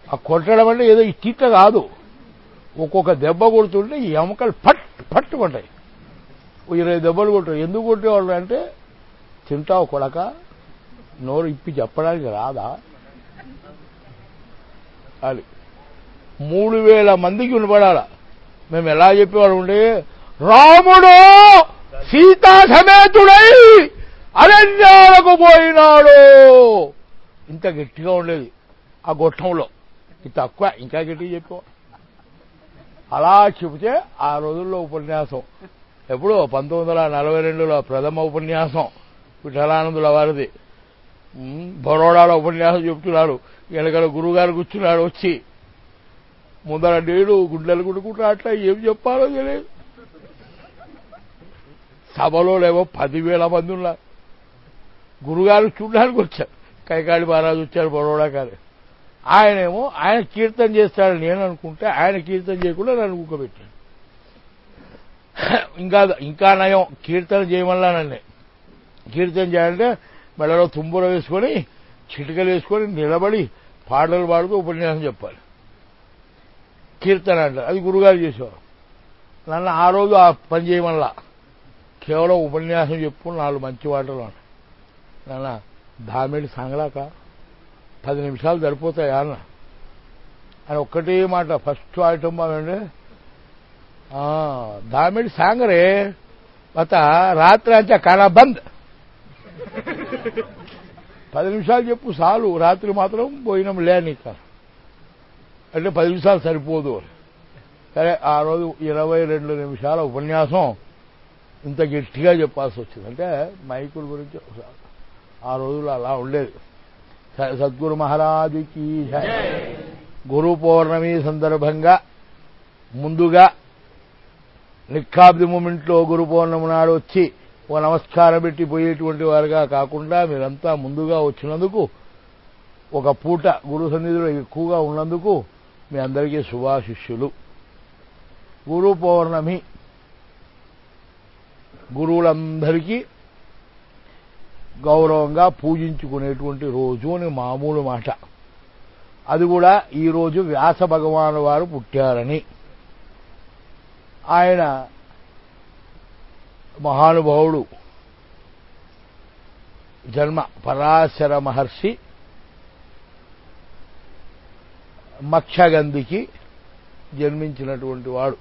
ఆ కొట్టడం అంటే ఏదో ఇట్ట కాదు ఒక్కొక్క దెబ్బ కొడుతుంటే ఈ ఎముకలు పట్ పట్టుకుంటాయి ఓ ఇరవై దెబ్బలు కొట్టారు ఎందుకు కొట్టేవాళ్ళు అంటే తింటావు కొడక నోరు ఇప్పి చెప్పడానికి రాదా అది మూడు వేల మందికి వినపడాల మేము ఎలా చెప్పేవాడు ఉండే రాముడు సీతా సమేతుడై అరణ్యాలకు పోయినాడు ఇంత గట్టిగా ఉండేది ఆ గొట్టంలో ఇది తక్కువ ఇంకా గట్టిగా చెప్పేవాడు అలా చెబితే ఆ రోజుల్లో ఉపన్యాసం ఎప్పుడో పంతొమ్మిది వందల నలభై రెండులో ప్రథమ ఉపన్యాసం విఠలానందుల వారిది ఉమ్, బరోడాలో ఉపన్యాసం చెప్తున్నాడు వెనకాల గురువుగారు కూర్చున్నాడు వచ్చి ముందర నేను గుండెలు గుడుకుంటా అట్లా ఏం చెప్పాలో తెలియదు సభలో లేవో పదివేల మంది ఉన్నారు గురుగారు చూడడానికి వచ్చారు కైకాళి మహారాజు వచ్చారు బరోడా గారు ఆయనేమో ఆయన కీర్తన చేస్తాడని నేను అనుకుంటే ఆయన కీర్తన చేయకుండా నన్ను ఊకబెట్టాడు ఇంకా ఇంకా నయం కీర్తన చేయమల్లా నన్నే కీర్తన చేయాలంటే మెడలో తుంబుర వేసుకొని చిటికలు వేసుకొని నిలబడి పాటలు పాడుతూ ఉపన్యాసం చెప్పాలి కీర్తన అంటారు అది గురుగారు చేసేవారు నన్ను ఆ రోజు ఆ పని చేయమల్లా కేవలం ఉపన్యాసం చెప్పు నాలుగు మంచి మాటలు అన్నాడు నాన్న దామిడి సంగలాక పది నిమిషాలు సరిపోతాయా అన్న అని ఒక్కటే మాట ఫస్ట్ ఐటమ్ బాగండి దామిడి సాంగరే మత రాత్రి అంచా కళ బంద్ పది నిమిషాలు చెప్పు చాలు రాత్రి మాత్రం పోయినాం లే నీకు అంటే పది నిమిషాలు సరిపోదు సరే ఆ రోజు ఇరవై రెండు నిమిషాల ఉపన్యాసం ఇంత గట్టిగా చెప్పాల్సి వచ్చింది అంటే మైకుల గురించి ఒకసారి ఆ రోజులు అలా ఉండేది స- సద్గురు మహారాజుకి జై. గురు పౌర్ణమి సందర్భంగా ముందుగా నిక్కాబ్ది మూమెంట్లో గురు పౌర్ణమి నాడు వచ్చి ఓ నమస్కారం పెట్టి పోయేటువంటి వారుగా కాకుండా మీరంతా ముందుగా వచ్చినందుకు ఒక పూట గురు సన్నిధిలో ఎక్కువగా ఉన్నందుకు మీ అందరికీ శుభాశిష్యులు గురు పౌర్ణమి గురువులందరికీ గౌరవంగా పూజించుకునేటువంటి రోజు అని మామూలు మాట అది కూడా ఈ రోజు వ్యాస భగవాను వారు పుట్టారని ఆయన మహానుభావుడు జన్మ పరాశర మహర్షి మక్షగంధికి జన్మించినటువంటి వాడు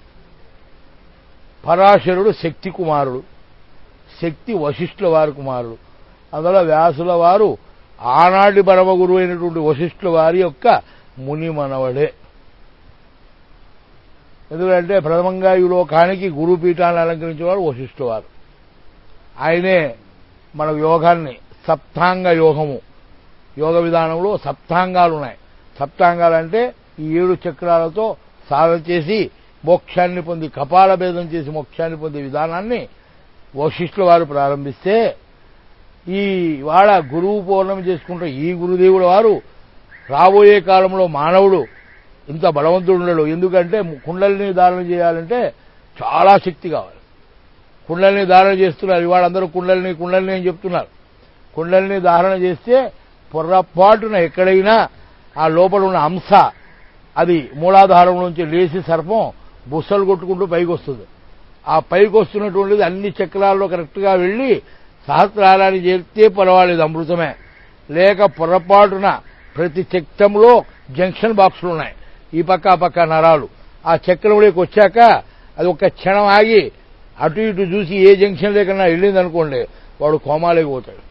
పరాశరుడు శక్తి కుమారుడు శక్తి వశిష్ఠుల వారి కుమారుడు అందులో వ్యాసుల వారు ఆనాటి పరమ గురువు అయినటువంటి వశిష్ఠుల వారి యొక్క ముని మనవడే ఎందుకంటే ప్రథమంగా ఈ లోకానికి గురుపీఠాన్ని అలంకరించిన వారు వశిష్ఠుల వారు ఆయనే మన యోగాన్ని సప్తాంగ యోగము యోగ విధానంలో సప్తాంగాలు ఉన్నాయి సప్తాంగాలు అంటే ఈ ఏడు చక్రాలతో సాధన చేసి మోక్షాన్ని పొంది కపాల భేదం చేసి మోక్షాన్ని పొందే విధానాన్ని వశిష్ఠుల వారు ప్రారంభిస్తే ఈ వాళ్ళ గురువు పౌర్ణమి చేసుకుంటే ఈ గురుదేవుల వారు రాబోయే కాలంలో మానవుడు ఇంత బలవంతుడు ఉండడు ఎందుకంటే కుండలిని ధారణ చేయాలంటే చాలా శక్తి కావాలి కుండలిని ధారణ చేస్తున్నారు ఇవాళ అందరూ కుండలిని కుండలిని అని చెప్తున్నారు కుండలిని ధారణ చేస్తే పొర్రపాటున ఎక్కడైనా ఆ లోపల ఉన్న అంశ అది మూలాధారం నుంచి లేచి సర్పం బుస్సలు కొట్టుకుంటూ పైకి వస్తుంది ఆ పైకి వస్తున్నటువంటిది అన్ని చక్రాల్లో కరెక్ట్గా వెళ్ళి సహస్రారాన్ని చేరితే పర్వాలేదు అమృతమే లేక పొరపాటున ప్రతి చక్రంలో జంక్షన్ బాక్సులు ఉన్నాయి ఈ పక్క ఆ పక్క నరాలు ఆ చక్రంలోకి వచ్చాక అది ఒక క్షణం ఆగి అటు ఇటు చూసి ఏ జంక్షన్ లేకన్నా వెళ్ళింది అనుకోండి వాడు కోమాలోకి పోతాడు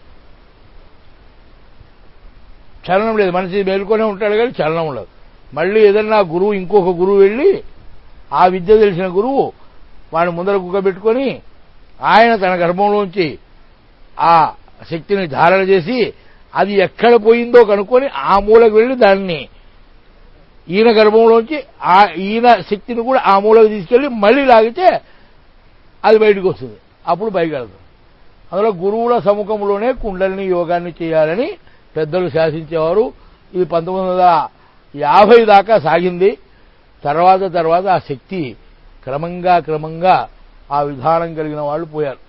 చలనం లేదు మనిషి మేలుకొనే ఉంటాడు కానీ చలనం ఉండదు మళ్ళీ ఏదన్నా గురువు ఇంకొక గురువు వెళ్ళి ఆ విద్య తెలిసిన గురువు వాడిని ముందర కుక్కబెట్టుకొని ఆయన తన గర్భంలోంచి ఆ శక్తిని ధారణ చేసి అది ఎక్కడ పోయిందో కనుక్కొని ఆ మూలకు వెళ్ళి దాన్ని ఈయన గర్భంలోంచి ఆ ఈయన శక్తిని కూడా ఆ మూలకు తీసుకెళ్లి మళ్ళీ లాగితే అది బయటకు వస్తుంది అప్పుడు పైకి వెళ్తుంది అందులో గురువుల సముఖంలోనే కుండలిని యోగాన్ని చేయాలని పెద్దలు శాసించేవారు ఇది పంతొమ్మిది వందల యాభై దాకా సాగింది తర్వాత తర్వాత ఆ శక్తి క్రమంగా క్రమంగా ఆ విధానం కలిగిన వాళ్ళు పోయారు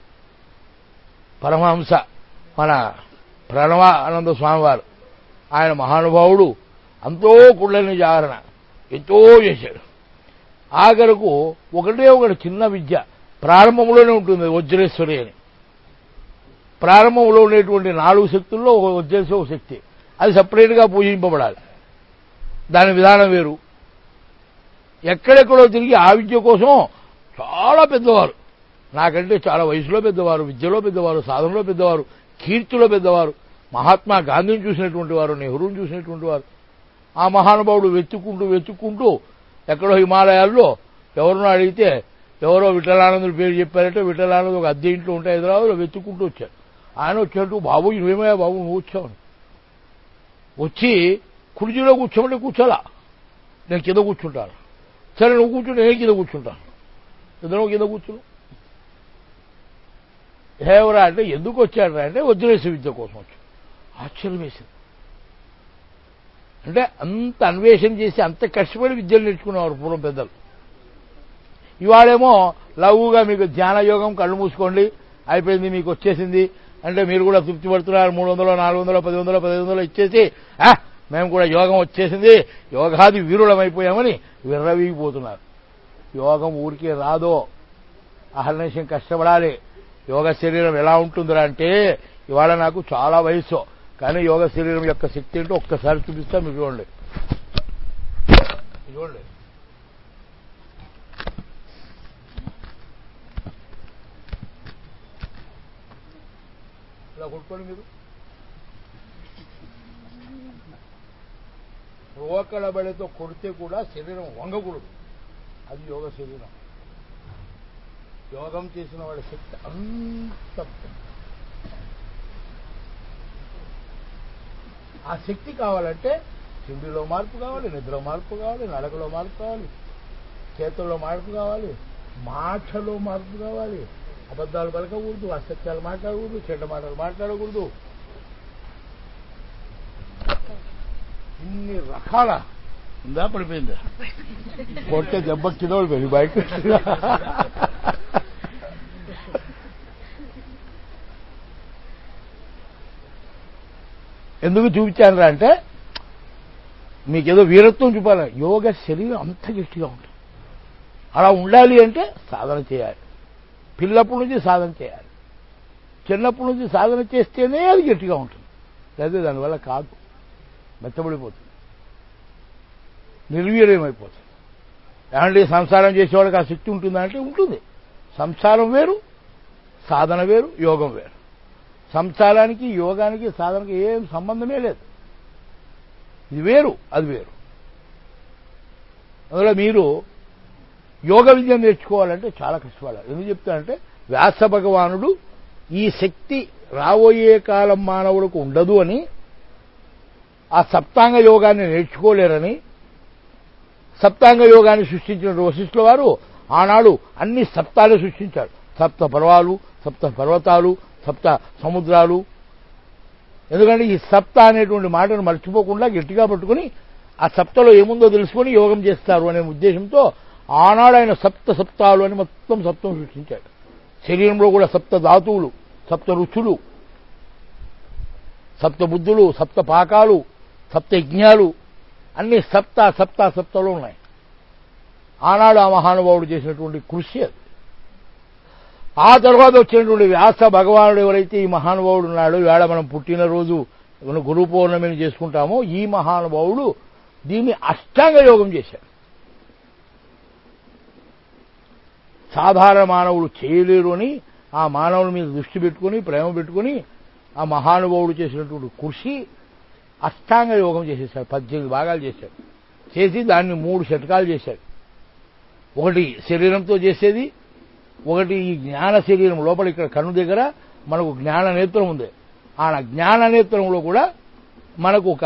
పరమహంస మన ప్రణవానంద స్వామివారు ఆయన మహానుభావుడు అంతో కుళ్ళని జాగరణ ఎంతో చేశాడు ఆఖరకు ఒకటే ఒకటి చిన్న విద్య ప్రారంభంలోనే ఉంటుంది వజ్రేశ్వరి అని ప్రారంభంలో ఉండేటువంటి నాలుగు శక్తుల్లో ఒక వజ్రేశ్వర శక్తి అది సపరేట్గా పూజింపబడాలి దాని విధానం వేరు ఎక్కడెక్కడో తిరిగి ఆ విద్య కోసం చాలా పెద్దవారు నాకంటే చాలా వయసులో పెద్దవారు విద్యలో పెద్దవారు సాధనలో పెద్దవారు కీర్తిలో పెద్దవారు మహాత్మా గాంధీని చూసినటువంటి వారు నెహ్రూని చూసినటువంటి వారు ఆ మహానుభావుడు వెతుక్కుంటూ వెతుక్కుంటూ ఎక్కడో హిమాలయాల్లో ఎవరినో అడిగితే ఎవరో విఠలానందుడి పేరు చెప్పారంటే విఠలానంద్ ఒక అద్దె ఇంట్లో ఉంటే హైదరాబాద్లో వెతుక్కుంటూ వచ్చారు ఆయన వచ్చినట్టు బాబు నువ్వేమయ్యా బాబు నువ్వు వచ్చావు వచ్చి కుర్చీలో కూర్చోమంటే కూర్చోలా నేను కింద కూర్చుంటాను సరే నువ్వు కూర్చుంటే నేను కింద కూర్చుంటాను ఇద్దరు కింద కూర్చును ఎవరా అంటే ఎందుకు వచ్చాడరా అంటే వజ్రేశ్వ విద్య కోసం వచ్చాడు ఆశ్చర్యం వేసింది అంటే అంత అన్వేషణ చేసి అంత కష్టపడి విద్యలు నేర్చుకునేవారు పూర్వం పెద్దలు ఇవాళేమో లఘువుగా మీకు ధ్యాన యోగం కళ్ళు మూసుకోండి అయిపోయింది మీకు వచ్చేసింది అంటే మీరు కూడా తృప్తి పడుతున్నారు మూడు వందలు నాలుగు వందలు పది వందలు పదిహేను వందలు ఇచ్చేసి "ఆ, మేము కూడా యోగం వచ్చేసింది యోగాది వీరులమైపోయామని విర్రవీగిపోతున్నారు యోగం ఊరికే రాదో అహర్నిశం కష్టపడాలి యోగ శరీరం ఎలా ఉంటుందిరా అంటే ఇవాళ నాకు చాలా వయసు కానీ యోగ శరీరం యొక్క శక్తి ఏంటో ఒక్కసారి చూపిస్తా మీకు చూడండి చూడండి ఇలా కొట్టుకోండి మీరు రోకల బడితో కొడితే కూడా శరీరం వంగకూడదు అది యోగ శరీరం యోగం చేసిన వాళ్ళ శక్తి అంత ఆ శక్తి కావాలంటే తిండిలో మార్పు కావాలి నిద్రలో మార్పు కావాలి నడకలో మార్పు కావాలి చేతుల్లో మార్పు కావాలి మాటలో మార్పు కావాలి అబద్ధాలు పలకకూడదు అసత్యాలు మాట్లాడకూడదు చెడ్డ మాటలు మాట్లాడకూడదు ఇన్ని రకాల ఉందా పడిపోయిందా కొట్టే దెబ్బ కిలో వెళ్ళి బయట ఎందుకు చూపించాను అంటే మీకేదో వీరత్వం చూపాలి యోగ శరీరం అంత గట్టిగా ఉంటుంది అలా ఉండాలి అంటే సాధన చేయాలి పిల్లప్పటి నుంచి సాధన చేయాలి చిన్నప్పటి నుంచి సాధన చేస్తేనే అది గట్టిగా ఉంటుంది లేదా దానివల్ల కాదు మెత్తబడిపోతుంది నిర్వీర్యమైపోతుంది ఏమంటే సంసారం చేసేవాడికి ఆ శక్తి ఉంటుందా అంటే ఉంటుంది సంసారం వేరు సాధన వేరు యోగం వేరు సంసారానికి యోగానికి సాధనకి ఏం సంబంధమే లేదు ఇది వేరు అది వేరు అందులో మీరు యోగ విద్య నేర్చుకోవాలంటే చాలా కష్టపడాలి ఎందుకు చెప్తానంటే వ్యాస భగవానుడు ఈ శక్తి రాబోయే కాలం మానవులకు ఉండదు అని ఆ సప్తాంగ యోగాన్ని నేర్చుకోలేరని సప్తాంగ యోగాన్ని సృష్టించిన వశిష్ఠుల వారు ఆనాడు అన్ని సప్తాలు సృష్టించారు సప్త పర్వాలు సప్త పర్వతాలు సప్త సముద్రాలు ఎందుకంటే ఈ సప్త అనేటువంటి మాటను మర్చిపోకుండా గట్టిగా పట్టుకుని ఆ సప్తలో ఏముందో తెలుసుకొని యోగం చేస్తారు అనే ఉద్దేశంతో ఆనాడు ఆయన సప్త సప్తాలు అని మొత్తం సప్తం సృష్టించాడు శరీరంలో కూడా సప్త ధాతువులు సప్త రుచులు సప్త బుద్ధులు సప్త పాకాలు సప్త యజ్ఞాలు అన్ని సప్త సప్త సప్తలో ఉన్నాయి ఆనాడు ఆ మహానుభావుడు చేసినటువంటి కృషి అది ఆ తర్వాత వచ్చినటువంటి వ్యాస భగవానుడు ఎవరైతే ఈ మహానుభావుడు ఉన్నాడో వేళ మనం పుట్టినరోజు మనం గురు పౌర్ణమిని చేసుకుంటామో ఈ మహానుభావుడు దీన్ని అష్టాంగ యోగం చేశాడు సాధారణ మానవులు చేయలేరు అని ఆ మానవుల మీద దృష్టి పెట్టుకుని ప్రేమ పెట్టుకుని ఆ మహానుభావుడు చేసినటువంటి కృషి అష్టాంగ యోగం చేసేసాడు పద్దెనిమిది భాగాలు చేశాడు చేసి దాన్ని మూడు శతకాలు చేశాడు ఒకటి శరీరంతో చేసేది ఒకటి ఈ జ్ఞాన శరీరం లోపల ఇక్కడ కన్ను దగ్గర మనకు జ్ఞాన నేత్రం ఉంది ఆ జ్ఞాన నేత్రంలో కూడా మనకు ఒక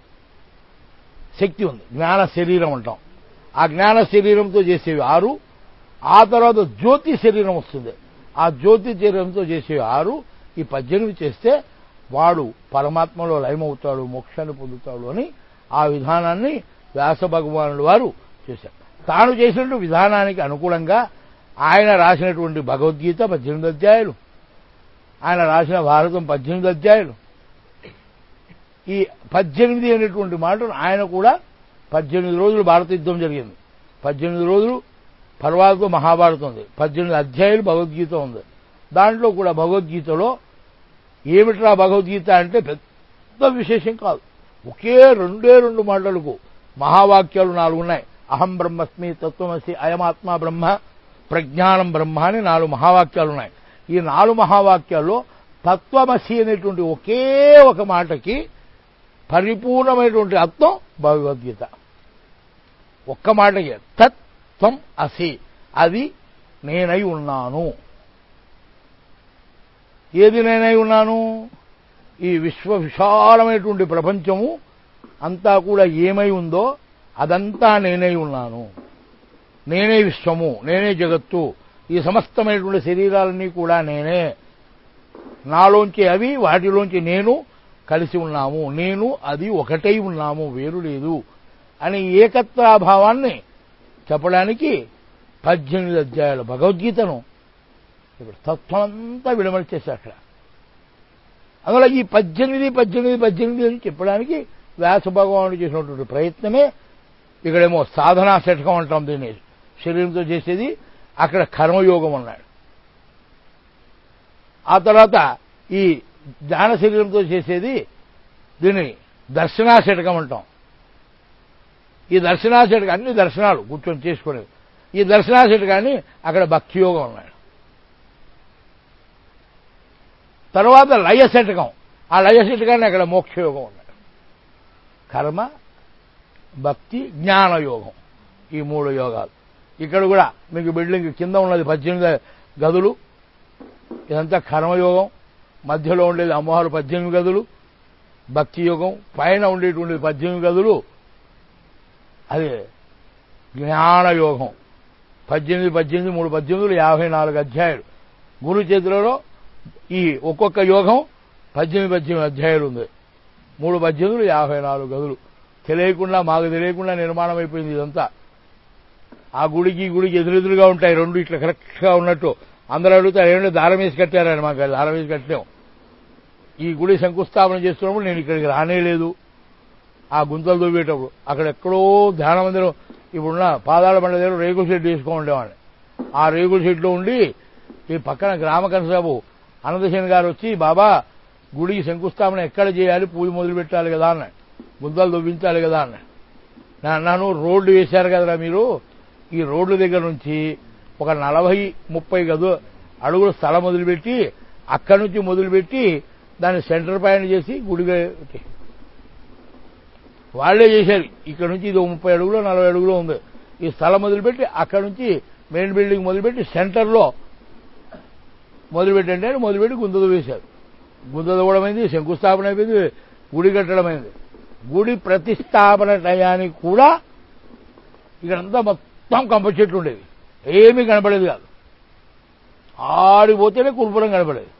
శక్తి ఉంది జ్ఞాన శరీరం అంటాం ఆ జ్ఞాన శరీరంతో చేసేవి ఆరు ఆ తర్వాత జ్యోతి శరీరం వస్తుంది ఆ జ్యోతి శరీరంతో చేసేవి ఆరు ఈ పద్దెనిమిది చేస్తే వాడు పరమాత్మలో లయమవుతాడు మోక్షాన్ని పొందుతాడు అని ఆ విధానాన్ని వ్యాస భగవానుడు వారు చేశారు తాను చేసినటువంటి విధానానికి అనుకూలంగా ఆయన రాసినటువంటి భగవద్గీత పద్దెనిమిది అధ్యాయులు ఆయన రాసిన భారతం పద్దెనిమిది అధ్యాయులు ఈ పద్దెనిమిది అనేటువంటి మాటను ఆయన కూడా పద్దెనిమిది రోజులు భారత యుద్ధం జరిగింది పద్దెనిమిది రోజులు పర్వాలతో మహాభారతం ఉంది పద్దెనిమిది అధ్యాయులు భగవద్గీత ఉంది దాంట్లో కూడా భగవద్గీతలో ఏమిట్రా భగవద్గీత అంటే పెద్ద విశేషం కాదు ఒకే రెండే రెండు మాటలకు మహావాక్యాలు నాలుగు ఉన్నాయి అహం బ్రహ్మస్మి తత్వమసి అయమాత్మ బ్రహ్మ ప్రజ్ఞానం బ్రహ్మ అని నాలుగు మహావాక్యాలు ఉన్నాయి ఈ నాలుగు మహావాక్యాల్లో తత్వమసి అనేటువంటి ఒకే ఒక మాటకి పరిపూర్ణమైనటువంటి అర్థం భగవద్గీత ఒక్క మాటకి తత్వం అసి అది నేనై ఉన్నాను ఏది నేనై ఉన్నాను ఈ విశ్వ విశాలమైనటువంటి ప్రపంచము అంతా కూడా ఏమై ఉందో అదంతా నేనై ఉన్నాను నేనే విశ్వము నేనే జగత్తు ఈ సమస్తమైనటువంటి శరీరాలన్నీ కూడా నేనే నాలోంచి అవి వాటిలోంచి నేను కలిసి ఉన్నాము నేను అది ఒకటై ఉన్నాము వేరు లేదు అని ఏకత్వాభావాన్ని చెప్పడానికి పద్దెనిమిది అధ్యాయాల భగవద్గీతను ఇప్పుడు తత్వం అంతా విడమర్చేశారు అక్కడ అందువల్ల ఈ పద్దెనిమిది పద్దెనిమిది పద్దెనిమిది అని చెప్పడానికి వ్యాస భగవానుడు చేసినటువంటి ప్రయత్నమే ఇక్కడేమో సాధనా శతకం అంటాం దీన్ని శరీరంతో చేసేది అక్కడ కర్మయోగం అన్నాడు ఆ తర్వాత ఈ జ్ఞాన శరీరంతో చేసేది దీన్ని దర్శనా శతకం అంటాం ఈ దర్శనా శతకం అన్ని దర్శనాలు కూర్చొని చేసుకునేది ఈ దర్శనా శతకాన్ని అక్కడ భక్తి యోగం అన్నాడు తర్వాత లయ శతకం ఆ లయ శతకాన్ని అక్కడ మోక్షయోగం ఉన్నాడు కర్మ భక్తి జ్ఞానయోగం ఈ మూడు యోగాలు ఇక్కడ కూడా మీకు బిల్డింగ్ కింద ఉన్నది పద్దెనిమిది గదులు ఇదంతా కర్మయోగం మధ్యలో ఉండేది అమ్మవారు పద్దెనిమిది గదులు భక్తి యోగం పైన ఉండేటువంటి పద్దెనిమిది గదులు అది జ్ఞానయోగం పద్దెనిమిది పద్దెనిమిది మూడు పద్దెనిమిదిలు యాభై నాలుగు అధ్యాయులు గురు చేతులలో ఈ ఒక్కొక్క యోగం పద్దెనిమిది పద్దెనిమిది అధ్యాయులు ఉంది మూడు పద్దెనిమిదిలు యాభై నాలుగు గదులు తెలియకుండా మాకు తెలియకుండా నిర్మాణం అయిపోయింది ఇదంతా ఆ గుడికి ఈ గుడికి ఎదురెదురుగా ఉంటాయి రెండు ఇట్లా కరెక్ట్గా ఉన్నట్టు అందరూ అడుగుతారు ఏమంటే దారం వేసి కట్టారని మాకు అది దారం వేసి కట్టాం ఈ గుడి శంకుస్థాపన చేస్తున్నప్పుడు నేను ఇక్కడికి రానేలేదు ఆ గుంతలు దొవ్వేటప్పుడు అక్కడ ఎక్కడో ధ్యాన మందిరం ఇప్పుడున్న పాదాల బండ దగ్గర రేకుల షెడ్ వేసుకొని ఉండేవాడిని ఆ రేకుల షెడ్లో ఉండి ఈ పక్కన గ్రామ కనసాబు అనంతసేన్ గారు వచ్చి బాబా గుడికి శంకుస్థాపన ఎక్కడ చేయాలి పూజ మొదలు పెట్టాలి కదా అన్నాడు గుంతలు దొవ్వించాలి కదా అన్నాడు నేను అన్నాను రోడ్డు వేశారు కదరా మీరు ఈ రోడ్ల దగ్గర నుంచి ఒక నలభై ముప్పై గదు అడుగుల స్థలం మొదలుపెట్టి అక్కడి నుంచి మొదలుపెట్టి దాన్ని సెంటర్ పాయింట్ చేసి గుడిగా పెట్టి వాళ్లే చేశారు ఇక్కడ నుంచి ఇది ముప్పై అడుగులో నలభై అడుగులో ఉంది ఈ స్థలం మొదలుపెట్టి అక్కడ నుంచి మెయిన్ బిల్డింగ్ మొదలుపెట్టి సెంటర్లో మొదలుపెట్టండి అని మొదలుపెట్టి గుంతలు వేశారు గుంత తవ్వడమైంది శంకుస్థాపన అయిపోయింది గుడి కట్టడమైంది గుడి ప్రతిష్టాపన టయానికి కూడా ఇక్కడంతా మొత్తం కంప చెట్లు ఉండేవి ఏమీ కనపడేది కాదు ఆడిపోతేనే కుల్పురం కనపడేది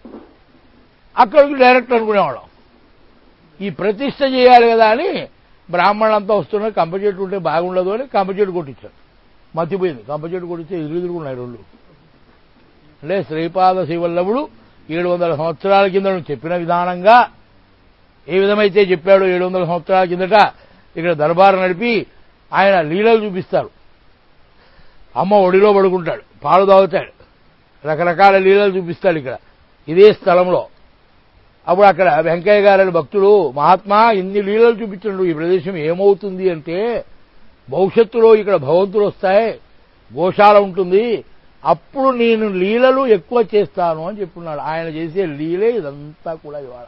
అక్కడికి డైరెక్ట్ అనుకునేవాళ్ళం ఈ ప్రతిష్ట చేయాలి కదా అని బ్రాహ్మణులంతా వస్తున్నారు కంప చెట్టు ఉంటే బాగుండదు అని కంప చెట్టు కొట్టించారు మతిపోయింది కంప చెట్టు కొట్టిస్తే ఎదురుదురుకున్నాయి రెండు అంటే శ్రీపాద శివల్లభుడు ఏడు వందల సంవత్సరాల కింద చెప్పిన విధానంగా ఏ విధమైతే చెప్పాడో ఏడు వందల సంవత్సరాల కిందట ఇక్కడ దర్బారు నడిపి ఆయన లీలలు చూపిస్తారు అమ్మ ఒడిలో పడుకుంటాడు పాలు తాగుతాడు రకరకాల లీలలు చూపిస్తాడు ఇక్కడ ఇదే స్థలంలో అప్పుడు అక్కడ వెంకయ్య గారి భక్తుడు మహాత్మా ఇన్ని లీలలు చూపించండు ఈ ప్రదేశం ఏమవుతుంది అంటే భవిష్యత్తులో ఇక్కడ భగవంతులు వస్తాయి గోశాల ఉంటుంది అప్పుడు నేను లీలలు ఎక్కువ చేస్తాను అని చెప్పున్నాడు ఆయన చేసే లీలే ఇదంతా కూడా ఇవాళ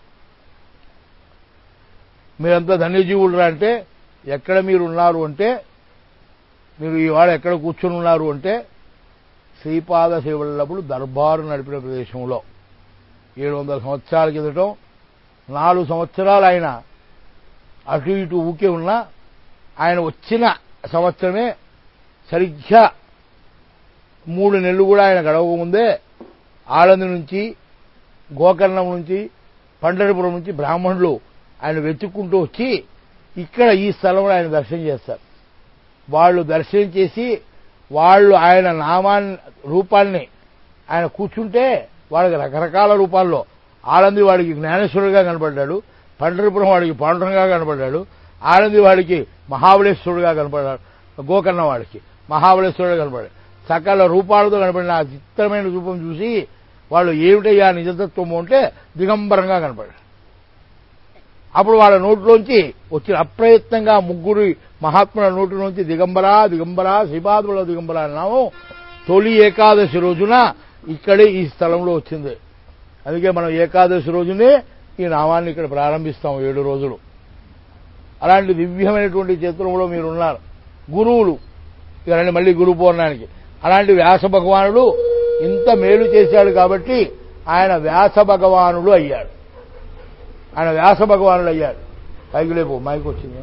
మీరంతా ధన్యజీవులరా అంటే ఎక్కడ మీరు ఉన్నారు అంటే మీరు ఇవాళ ఎక్కడ కూర్చొని ఉన్నారు అంటే శ్రీపాద శివల్లప్పుడు దర్బారు నడిపిన ప్రదేశంలో ఏడు వందల సంవత్సరాల కిందటం నాలుగు సంవత్సరాలు ఆయన అటు ఇటు ఊకే ఉన్నా ఆయన వచ్చిన సంవత్సరమే సరిగ్గా మూడు నెలలు కూడా ఆయన గడవక ముందే ఆనంది నుంచి గోకర్ణం నుంచి పండరిపురం నుంచి బ్రాహ్మణులు ఆయన వెతుక్కుంటూ వచ్చి ఇక్కడ ఈ స్థలంలో ఆయన దర్శనం చేస్తారు వాళ్ళు దర్శనం చేసి వాళ్ళు ఆయన నామాన్ని రూపాన్ని ఆయన కూర్చుంటే వాళ్ళకి రకరకాల రూపాల్లో ఆనంది వాడికి జ్ఞానేశ్వరుడిగా కనపడ్డాడు పండరిపురం వాడికి పాండురంగా కనపడ్డాడు ఆనంది వాడికి మహాబలేశ్వరుడుగా కనపడ్డాడు గోకర్ణ వాడికి మహాబలేశ్వరుడుగా కనపడ్డాడు సకల రూపాలతో కనపడిన ఆ చిత్రమైన రూపం చూసి వాళ్ళు ఏమిటయ్యా నిజతత్వము అంటే దిగంబరంగా కనపడ్డాడు అప్పుడు వాళ్ళ నోట్లోంచి వచ్చిన అప్రయత్నంగా ముగ్గురు మహాత్ముల నోటిలోంచి దిగంబరా దిగంబరా శ్రీపాదుల దిగంబరా అన్నాము తొలి ఏకాదశి రోజున ఇక్కడే ఈ స్థలంలో వచ్చింది అందుకే మనం ఏకాదశి రోజునే ఈ నామాన్ని ఇక్కడ ప్రారంభిస్తాం ఏడు రోజులు అలాంటి దివ్యమైనటువంటి చిత్రంలో మీరున్నారు గురువులు ఇక రండి మళ్ళీ గురు పౌర్ణానికి అలాంటి వ్యాస భగవానుడు ఇంత మేలు చేశాడు కాబట్టి ఆయన వ్యాస భగవానుడు అయ్యాడు ఆయన వ్యాస భగవానుడు అయ్యాడు పైకి లేపు మైకి వచ్చింది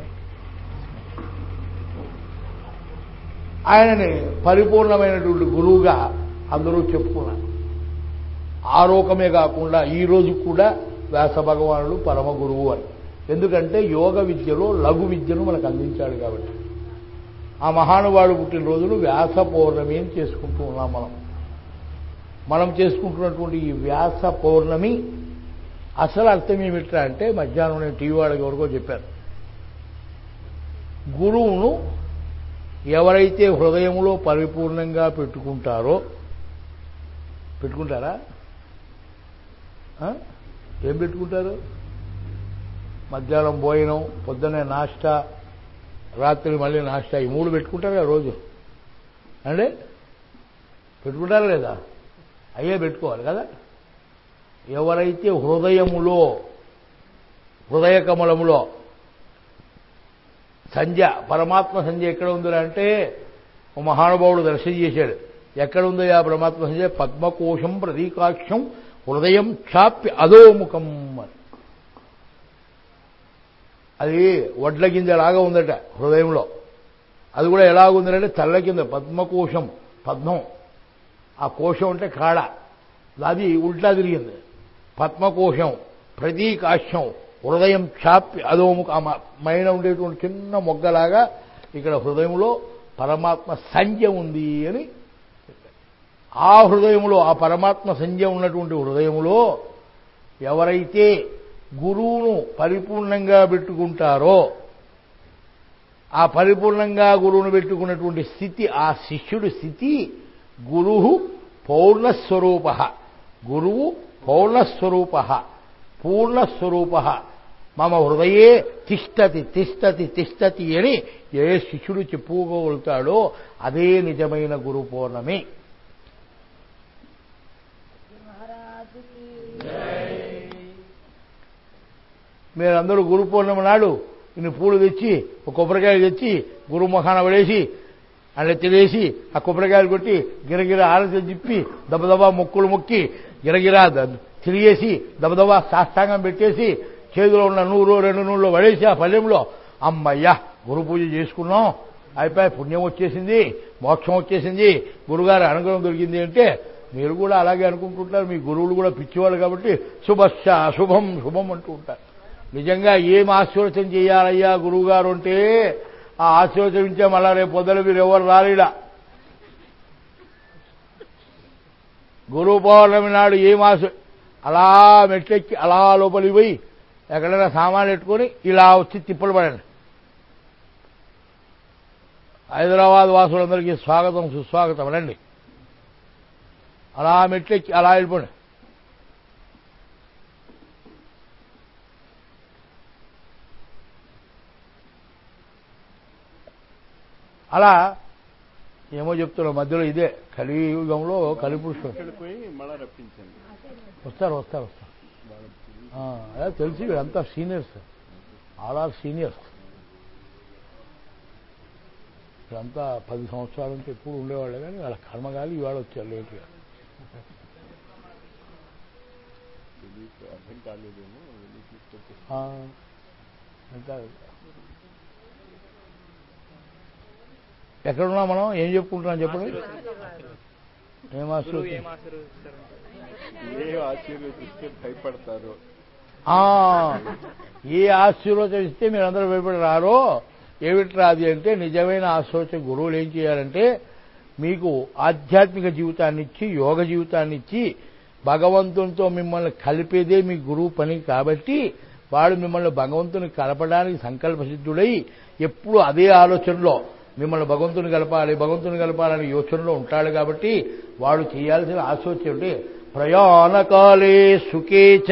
ఆయనని పరిపూర్ణమైనటువంటి గురువుగా అందరూ చెప్పుకున్నారు ఆ లోకమే కాకుండా ఈ రోజు కూడా వ్యాస భగవానుడు పరమ గురువు అని ఎందుకంటే యోగ విద్యలో లఘు విద్యను మనకు అందించాడు కాబట్టి ఆ మహానుభావుడు పుట్టినరోజులు వ్యాస పౌర్ణమి అని చేసుకుంటూ ఉన్నాం మనం మనం చేసుకుంటున్నటువంటి ఈ వ్యాస పౌర్ణమి అసలు అర్థం ఏమిట్రా అంటే మధ్యాహ్నం నేను టీవీ వాళ్ళకి ఎవరికో చెప్పాను గురువును ఎవరైతే హృదయంలో పరిపూర్ణంగా పెట్టుకుంటారో పెట్టుకుంటారా ఆ? ఏం పెట్టుకుంటారు మధ్యాహ్నం భోజనం పొద్దున్నే నాష్టా రాత్రి మళ్ళీ నాష్టా ఈ మూడు పెట్టుకుంటారు కదా రోజు అంటే పెట్టుకుంటారా లేదా అయ్యే పెట్టుకోవాలి కదా ఎవరైతే హృదయములో హృదయ కమలములో సంధ్య పరమాత్మ సంధ్య ఎక్కడ ఉందిరా అంటే ఓ మహానుభావుడు దర్శనం చేశాడు ఎక్కడ ఉందో ఆ పరమాత్మ సంధ్య పద్మకోశం ప్రతీకాక్షం హృదయం క్షాప్య అధోముఖం అని అది వడ్ల గింజలాగా ఉందట హృదయంలో అది కూడా ఎలాగుందంటే తెల్ల కింద పద్మకోశం పద్మం ఆ కోశం అంటే కాడ అది ఉల్టా తిరిగింది పద్మకోశం ప్రతీకాశ్యం హృదయం క్షాప్య అదోముఖ ఆ మ- మైన ఉండేటువంటి చిన్న మొగ్గలాగా ఇక్కడ హృదయంలో పరమాత్మ సంధ్య ఉంది అని ఆ హృదయంలో ఆ పరమాత్మ సంధ్య ఉన్నటువంటి హృదయంలో ఎవరైతే గురువును పరిపూర్ణంగా పెట్టుకుంటారో ఆ పరిపూర్ణంగా గురువును పెట్టుకున్నటువంటి స్థితి ఆ శిష్యుడి స్థితి గురువు పౌర్ణస్వరూప గురువు పౌర్ణస్వరూప పూర్ణస్వరూప మమ హృదయే తిష్టతి తిష్టతి తిష్టతి అని ఏ శిష్యుడు చెప్పుకోగలుగుతాడో అదే నిజమైన గురు పౌర్ణమి महाराज की మీరందరూ గురు పౌర్ణమి నాడు ఇన్ని పూలు తెచ్చి ఒక కొబ్బరికాయలు తెచ్చి గురు ముఖాన పడేసి అలా తినేసి ఆ కొబ్బరికాయలు కొట్టి గిరగిర ఆరతి తిప్పి దబదబా మొక్కులు మొక్కి గిరగిరా ద- తిరిగేసి దబదబా సాష్టాంగం పెట్టేసి చేతిలో ఉన్న నూరు రెండు నూరులో పడేసి ఆ పల్లెంలో అమ్మయ్యా గురు పూజ చేసుకున్నాం అయిపోయి పుణ్యం వచ్చేసింది మోక్షం వచ్చేసింది గురుగారి అనుగ్రహం దొరికింది అంటే మీరు కూడా అలాగే అనుకుంటుంటారు మీ గురువులు కూడా పిచ్చివాళ్ళు కాబట్టి శుభశ్చ శుభం శుభం అంటూ ఉంటారు నిజంగా ఏం ఆశీర్వచనం చేయాలయ్యా గురువుగారు అంటే ఆ ఆశీర్వచనించే మళ్ళా రేపు పొద్దున మీరు ఎవరు రాలేడా గురు పౌర్ణమి నాడు ఏం ఆశ అలా మెట్లెక్కి అలా లోపలికి పోయి ఎక్కడైనా సామాన్లు పెట్టుకొని ఇలా వచ్చి తిప్పలు పడండి హైదరాబాద్ వాసులందరికీ స్వాగతం సుస్వాగతం రండి అలా మెట్లెక్కి అలా వెళ్ళిపోండి అలా ఏమో చెప్తున్నా మధ్యలో ఇదే కలియుగంలో కలిపురుషుడు ఇక్కడికి పోయి మళ్ళా రప్పించండి వస్తారు వస్తారు వస్తారు ఆ, అదే తెలిసి వీళ్ళంతా సీనియర్స్ ఆల్ ఆర్ సీనియర్స్ వీళ్ళంతా పది సంవత్సరాల నుంచి ఎప్పుడు ఉండేవాళ్ళే కానీ వాళ్ళ కర్మగాలి ఇవాళ వచ్చారు లేట్గా తెలియక అర్థం కాలేదేమో వెళ్ళి తీసుకొచ్చి ఆ, ఇంకా ఎక్కడున్నా మనం ఏం చెప్పుకుంటున్నాం చెప్పండి ఏం ఆశ్చర్యం ఏం ఆశీర్వదిస్తారు ఏ ఆశీర్వదిస్తే భయపడతారో ఆ, ఏ ఆశీర్వచనం ఇస్తే మీరందరూ భయపడి రారో ఏమిట్రా అది అంటే నిజమైన ఆశీర్వచన గురువులు ఏం చేయాలంటే మీకు ఆధ్యాత్మిక జీవితాన్ని ఇచ్చి యోగ జీవితాన్ని ఇచ్చి భగవంతునితో మిమ్మల్ని కలిపేదే మీ గురువు పని కాబట్టి వాడు మిమ్మల్ని భగవంతుని కలపడానికి సంకల్పసిద్ధుడై ఎప్పుడు అదే ఆలోచనలో మిమ్మల్ని భగవంతుని కలపాలి భగవంతుని కలపాలని యోచనలో ఉంటాడు కాబట్టి వాడు చేయాల్సిన ఆశోచన అంటే ప్రయాణకాలే సుఖేచ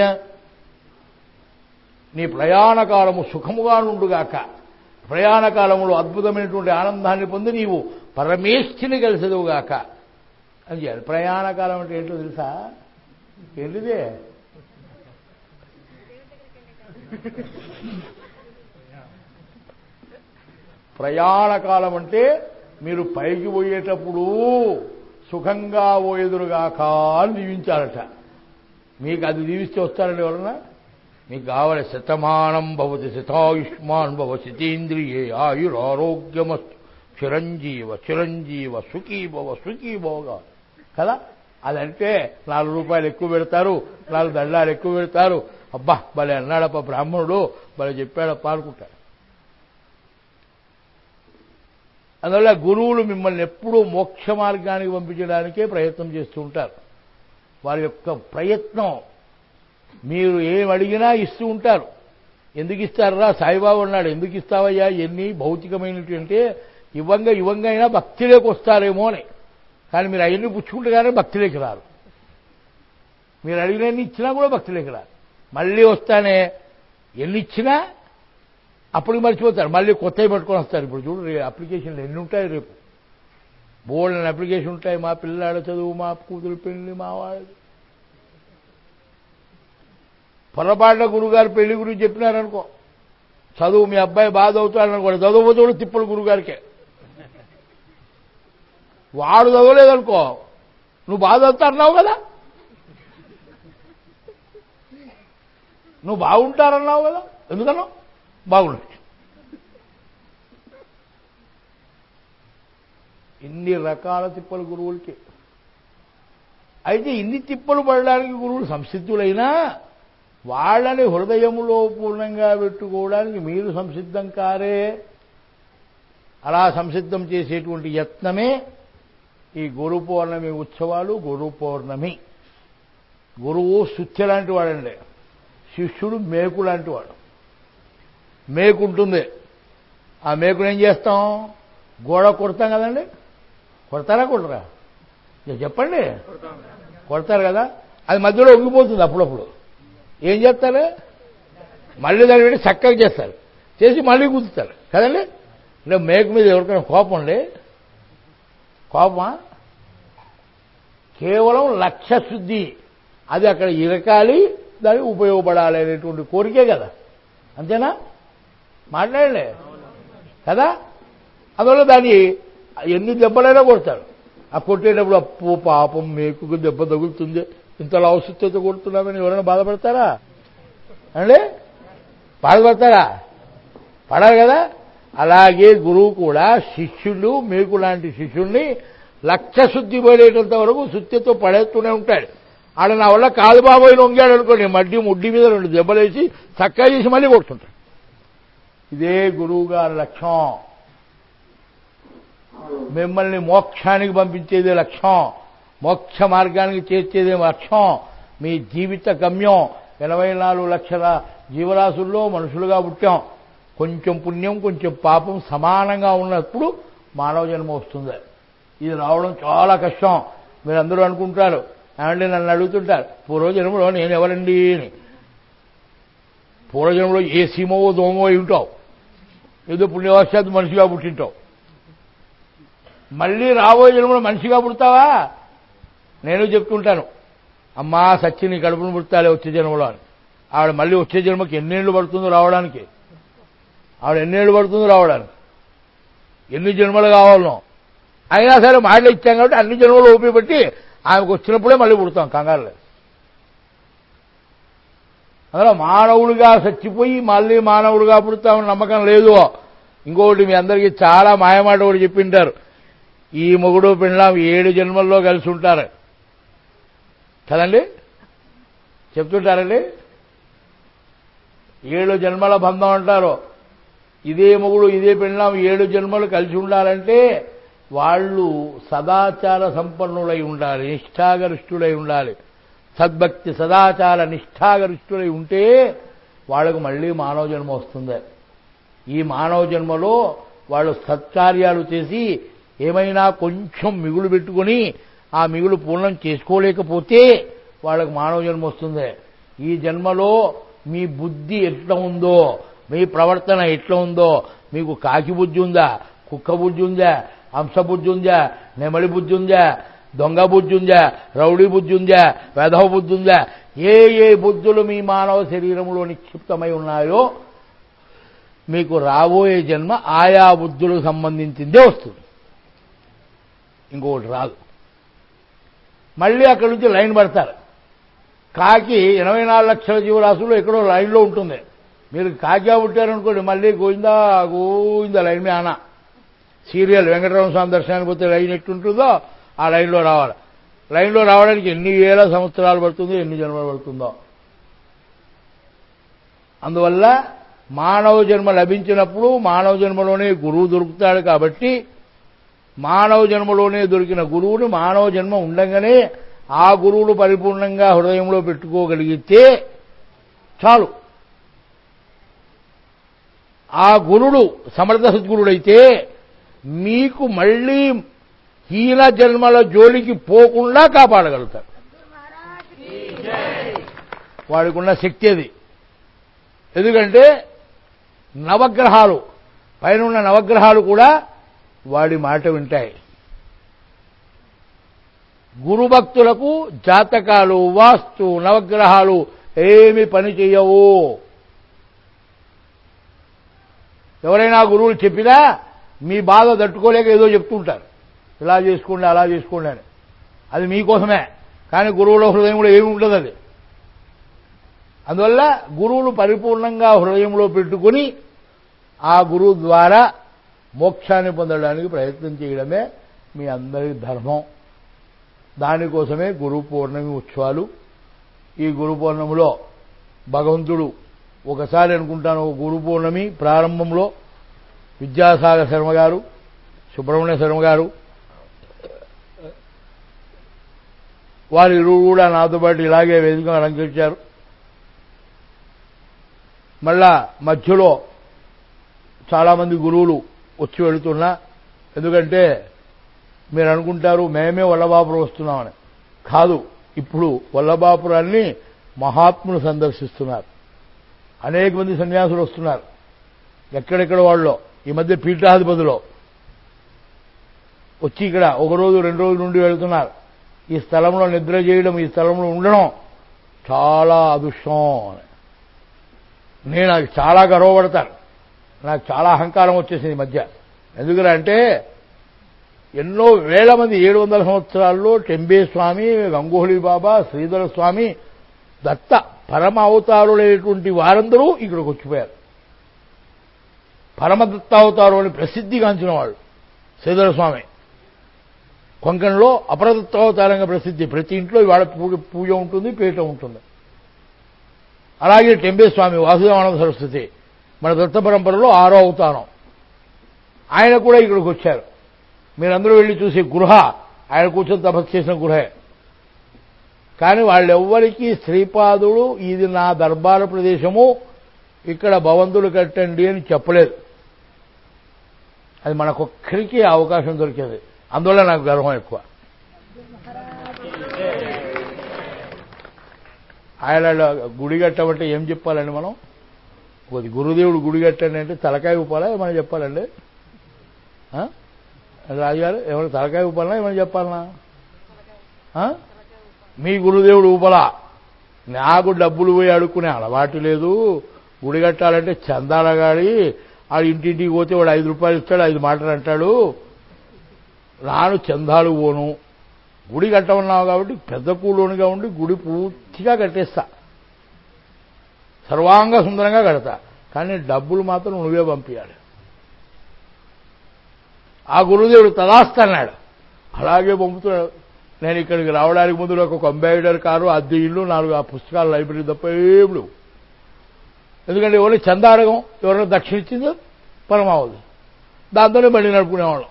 నీ ప్రయాణకాలము సుఖముగా నుండుగాక ప్రయాణకాలములో అద్భుతమైనటువంటి ఆనందాన్ని పొంది నీవు పరమేష్ఠిని కలిసదువుగాక అని చేయాలి ప్రయాణకాలం అంటే ఏంటో తెలుసా ఏంటిదే ప్రయాణకాలం అంటే మీరు పైకి పోయేటప్పుడు సుఖంగా పోయేదురుగాక అని దీవించాలట మీకు అది దీవిస్తే వస్తారండి ఎవరన్నా మీకు కావాలి శతమానం భవతి శతాయుష్మాన్ భవ శతేంద్రియే ఆయురారోగ్యమస్తు చిరంజీవ చిరంజీవ సుఖీ భవ సుఖీ భవగా కదా అదంటే నాలుగు రూపాయలు ఎక్కువ పెడతారు నాలుగు దండాలు ఎక్కువ పెడతారు అబ్బా భలే అన్నాడప్ప బ్రాహ్మణుడు భలే చెప్పాడప్ప అనుకుంటారు అందువల్ల గురువులు మిమ్మల్ని ఎప్పుడూ మోక్ష మార్గానికి పంపించడానికే ప్రయత్నం చేస్తూ ఉంటారు వారి యొక్క ప్రయత్నం మీరు ఏం అడిగినా ఇస్తూ ఉంటారు ఎందుకు ఇస్తారా సాయిబాబు అన్నాడు ఎందుకు ఇస్తావయ్యా ఎన్ని భౌతికమైనటువంటి ఇవ్వంగా ఇవ్వంగా అయినా భక్తిలోకి వస్తారేమో అని కానీ మీరు అవన్నీ పుచ్చుకుంటే కానీ భక్తిలోకి రారు మీరు అడిగినన్ని ఇచ్చినా కూడా భక్తిలోకి రారు మళ్ళీ వస్తానే ఎన్ని ఇచ్చినా అప్పటికి మర్చిపోతారు మళ్ళీ కొత్తవి పట్టుకొని వస్తారు ఇప్పుడు చూడు రే- అప్లికేషన్లు ఎన్ని ఉంటాయి రేపు బోల్డ్ అప్లికేషన్ ఉంటాయి మా పిల్లాడ చదువు మా కూతురు పెళ్లి మా వాడు పొరపాటున గురుగారు పెళ్లి గురించి చెప్పినారనుకో చదువు మీ అబ్బాయి బాధ అవుతాడనుకో చదువుపోతే కూడా తిప్పలు గురుగారికే వాడు చదవలేదనుకో నువ్వు బాధ అవుతా అన్నావు కదా నువ్వు బాగుంటారన్నావు కదా ఎందుకన్నావు బాగుండొచ్చు ఇన్ని రకాల తిప్పలు గురువులకి అయితే ఇన్ని తిప్పలు పడడానికి గురువులు సంసిద్ధులైనా వాళ్ళని హృదయములో పూర్ణంగా పెట్టుకోవడానికి మీరు సంసిద్ధం కారే అలా సంసిద్ధం చేసేటువంటి యత్నమే ఈ గురు పౌర్ణమి ఉత్సవాలు గురు పౌర్ణమి గురువు సుత్య లాంటి వాడండి శిష్యుడు మేకు లాంటి వాడు మేకు ఉంటుంది ఆ మేకును ఏం చేస్తాం గోడ కొడతాం కదండి కొడతారా కొడరా ఇక చెప్పండి కొడతారు కదా అది మధ్యలో ఉంగిపోతుంది అప్పుడప్పుడు ఏం చేస్తారు మళ్ళీ దాన్ని పెట్టి చక్కగా చేస్తారు చేసి మళ్ళీ గుద్దుతారు కదండి అంటే మేకు మీద ఎవరికైనా కోపం లే కోపమా కేవలం లక్ష్య శుద్ధి అది అక్కడ ఇరకాలి దానికి ఉపయోగపడాలి అనేటువంటి కోరికే కదా అంతేనా మాట్లాడలే కదా అందువల్ల దాన్ని ఎన్ని దెబ్బలైనా కొడతాడు ఆ కొట్టేటప్పుడు అప్పు పాపం మేకు దెబ్బ తగులుతుంది ఇంతలో ఔషధ్యత కొడుతున్నామని ఎవరైనా బాధపడతారా అండి బాధపడతారా పడాలి కదా అలాగే గురువు కూడా శిష్యులు మీకు లాంటి శిష్యుల్ని లక్ష్య శుద్ధి పడేటంత వరకు శుద్ధితో పడేస్తూనే ఉంటాడు ఆడ నా వల్ల కాదు బాబోయ్ లొంగాడు అనుకోండి మడ్డి ముడ్డి మీద రెండు దెబ్బలేసి చక్కగా చేసి మళ్ళీ కొడుతుంటాడు ఇదే గురువు గారి లక్ష్యం మిమ్మల్ని మోక్షానికి పంపించేదే లక్ష్యం మోక్ష మార్గానికి చేర్చేదే లక్ష్యం మీ జీవిత గమ్యం ఎనభై నాలుగు లక్షల జీవరాశుల్లో మనుషులుగా పుట్టాం కొంచెం పుణ్యం కొంచెం పాపం సమానంగా ఉన్నప్పుడు మానవ జన్మ వస్తుంది ఇది రావడం చాలా కష్టం మీరందరూ అనుకుంటారు ఏమంటే నన్ను అడుగుతుంటారు పూర్వజన్మలో నేను ఎవరండి అని పూర్వజన్మలో ఏ సీమవో దోమో అయి ఉంటావు ఏదో పుణ్యవశాత్తు మనిషిగా పుట్టింటావు మళ్ళీ రాబోయే జన్మలో మనిషిగా పుడతావా నేను చెప్తుంటాను అమ్మా సచ్చి నీ కడుపును పుడతాలే వచ్చే జన్మలో అని ఆవిడ మళ్ళీ వచ్చే జన్మకి ఎన్నేళ్ళు పడుతుందో రావడానికి ఆవిడ ఎన్నేళ్ళు పడుతుందో రావడానికి ఎన్ని జన్మలు కావాలనో అయినా సరే మాటలు ఇచ్చాం కాబట్టి అన్ని జన్మలు ఉపయోగపెట్టి ఆమెకు వచ్చినప్పుడే మళ్ళీ పుడతాం కంగారు లేదు అందులో మానవుడిగా చచ్చిపోయి మళ్ళీ మానవుడిగా పుడతామని నమ్మకం లేదు ఇంకొకటి మీ అందరికీ చాలా మాయమాట ఒకటి చెప్పింటారు ఈ మొగుడు పిల్లం ఏడు జన్మల్లో కలిసి ఉంటారు కదండి చెప్తుంటారండి ఏడు జన్మల బంధం అంటారు ఇదే మొగుడు ఇదే పెళ్ళాం ఏడు జన్మలు కలిసి ఉండాలంటే వాళ్ళు సదాచార సంపన్నులై ఉండాలి నిష్ఠాగరిష్ఠులై ఉండాలి సద్భక్తి సదాచార నిష్ఠాగరిష్ఠులై ఉంటే వాళ్ళకు మళ్ళీ మానవ జన్మ వస్తుంది ఈ మానవ జన్మలో వాళ్ళు సత్కార్యాలు చేసి ఏమైనా కొంచెం మిగులు పెట్టుకొని ఆ మిగులు పూర్ణం చేసుకోలేకపోతే వాళ్ళకు మానవ జన్మ వస్తుంది ఈ జన్మలో మీ బుద్ధి ఎట్లా ఉందో మీ ప్రవర్తన ఎట్లా ఉందో మీకు కాకి బుద్ధి ఉందా కుక్క బుద్ధి ఉందా హంస బుద్ధి ఉందా నెమలి బుద్ధి ఉందా దొంగ బుద్ధి ఉందా రౌడీ బుద్ధి ఉందా వెధవ బుద్ధి ఉందా ఏ ఏ బుద్ధులు మీ మానవ శరీరంలో నిక్షిప్తమై ఉన్నాయో మీకు రాబోయే జన్మ ఆయా బుద్ధులకు సంబంధించిందే వస్తుంది ఇంకొకటి రాదు మళ్ళీ అక్కడి నుంచి లైన్ పడతారు కాకి ఎనభై నాలుగు లక్షల జీవరాశులు ఎక్కడో లైన్లో ఉంటుంది మీరు కాకిగా పుట్టారనుకోండి మళ్ళీ గోయిందా గోయిందా లైన్ మీద ఆనా సీరియల్ వెంకటరమణ స్వామి దర్శనానికి పోతే లైన్ ఎట్టుంటుందో ఆ లైన్లో రావాలి లైన్లో రావడానికి ఎన్ని వేల సంవత్సరాలు పడుతుందో ఎన్ని జన్మలు పడుతుందో అందువల్ల మానవ జన్మ లభించినప్పుడు మానవ జన్మలోనే గురువు దొరుకుతాడు కాబట్టి మానవ జన్మలోనే దొరికిన గురువుని మానవ జన్మ ఉండగానే ఆ గురువులు పరిపూర్ణంగా హృదయంలో పెట్టుకోగలిగితే చాలు ఆ గురుడు సమర్థ సద్గురుడైతే మీకు మళ్ళీ హీన జన్మల జోలికి పోకుండా కాపాడగలుగుతారు వాడికి ఉన్న శక్తి అది ఎందుకంటే నవగ్రహాలు పైన ఉన్న నవగ్రహాలు కూడా వాడి మాట వింటాయి గురుభక్తులకు జాతకాలు వాస్తు నవగ్రహాలు ఏమి పని చేయవు ఎవరైనా గురువులు చెప్పినా మీ బాధ తట్టుకోలేక ఏదో చెప్తుంటారు ఇలా చేసుకోండి అలా చేసుకోండి అని అది మీకోసమే కానీ గురువుల హృదయంలో ఏమి ఉండదు అది అందువల్ల గురువులు పరిపూర్ణంగా హృదయంలో పెట్టుకుని ఆ గురువు ద్వారా మోక్షాన్ని పొందడానికి ప్రయత్నం చేయడమే మీ అందరి ధర్మం దానికోసమే గురు పౌర్ణమి ఉత్సవాలు ఈ గురు పౌర్ణమిలో భగవంతుడు ఒకసారి అనుకుంటాను ఒక గురు పౌర్ణమి ప్రారంభంలో విద్యాసాగర్ శర్మ గారు సుబ్రహ్మణ్య శర్మ గారు వారి ఇరువురు కూడా నాతో పాటు ఇలాగే వేదిక అలంకరించారు మళ్ళా మధ్యలో చాలామంది గురువులు వచ్చి వెళుతున్నా ఎందుకంటే మీరు అనుకుంటారు మేమే వల్లభాపురం వస్తున్నామని కాదు ఇప్పుడు వల్లభాపురాన్ని మహాత్ములు సందర్శిస్తున్నారు అనేక మంది సన్యాసులు వస్తున్నారు ఎక్కడెక్కడ వాళ్ళు ఈ మధ్య పీఠాధిపతిలో వచ్చి ఇక్కడ ఒక రోజు రెండు రోజుల నుండి వెళ్తున్నారు ఈ స్థలంలో నిద్ర చేయడం ఈ స్థలంలో ఉండడం చాలా అదృష్టం అని నేను నాకు చాలా గర్వపడతాను నాకు చాలా అహంకారం వచ్చేసింది ఈ మధ్య ఎందుకంటే ఎన్నో వేల మంది ఏడు వందల సంవత్సరాల్లో టెంబే స్వామి గంగోహళి బాబా శ్రీధర స్వామి దత్త పరమ అవతారులైనటువంటి వారందరూ ఇక్కడికి వచ్చిపోయారు పరమదత్తావతారు అని ప్రసిద్ధిగాంచిన వాళ్ళు శ్రీధర స్వామి కొంకణలో అపరదత్తావతారంగా ప్రసిద్ధి ప్రతి ఇంట్లో ఇవాళ పూజ పూజ ఉంటుంది పీఠ ఉంటుంది అలాగే టెంబే స్వామి వాసుదేవానంద సరస్వతి మన దత్త పరంపరలో ఆరో అవతారం ఆయన కూడా ఇక్కడికి వచ్చారు మీరందరూ వెళ్ళి చూసే గృహ ఆయన కూర్చొని తపస్సు చేసిన గృహే కానీ వాళ్ళెవ్వరికీ శ్రీపాదుడు ఇది నా దర్బార ప్రదేశము ఇక్కడ భవంతులు కట్టండి అని చెప్పలేదు అది మనకొక్కరికి అవకాశం దొరికేది అందువల్ల నాకు గర్వం ఎక్కువ ఆయన గుడి కట్టమంటే ఏం చెప్పాలండి మనం కొద్ది గురుదేవుడు గుడి కట్టండి అంటే తలకాయ ఊపాలా ఏమైనా చెప్పాలండి ఆ? రాజుగారు ఏమైనా తలకాయ ఊపాలనా ఏమైనా చెప్పాలనా ఆ? మీ గురుదేవుడు ఊపలా నాకు డబ్బులు పోయి అడుక్కునే అలవాటు లేదు గుడి కట్టాలంటే చందాలగాడి ఆ ఇంటింటికి పోతే వాడు ఐదు రూపాయలు ఇస్తాడు ఐదు మాటలు అంటాడు నాను చందాలు పోను గుడి కట్టమన్నావు కాబట్టి పెద్ద కూలోనిగా ఉండి గుడి పూర్తిగా కట్టేస్తా సర్వాంగ సుందరంగా కడతా కానీ డబ్బులు మాత్రం నువ్వే పంపించాలి ఆ గురుదేవుడు తదాస్తన్నాడు అలాగే పంపుతున్నాడు నేను ఇక్కడికి రావడానికి ముందు ఒక కంప్యూటర్ కారు అద్దె ఇల్లు నాలుగు ఆ పుస్తకాల లైబ్రరీ తప్ప ఏం లేవు ఎందుకంటే ఎవరు చందాడగం ఎవరైనా దక్షిణ ఇచ్చిందో పరమావధి దాంతోనే బండి నడుపుకునేవాళ్ళం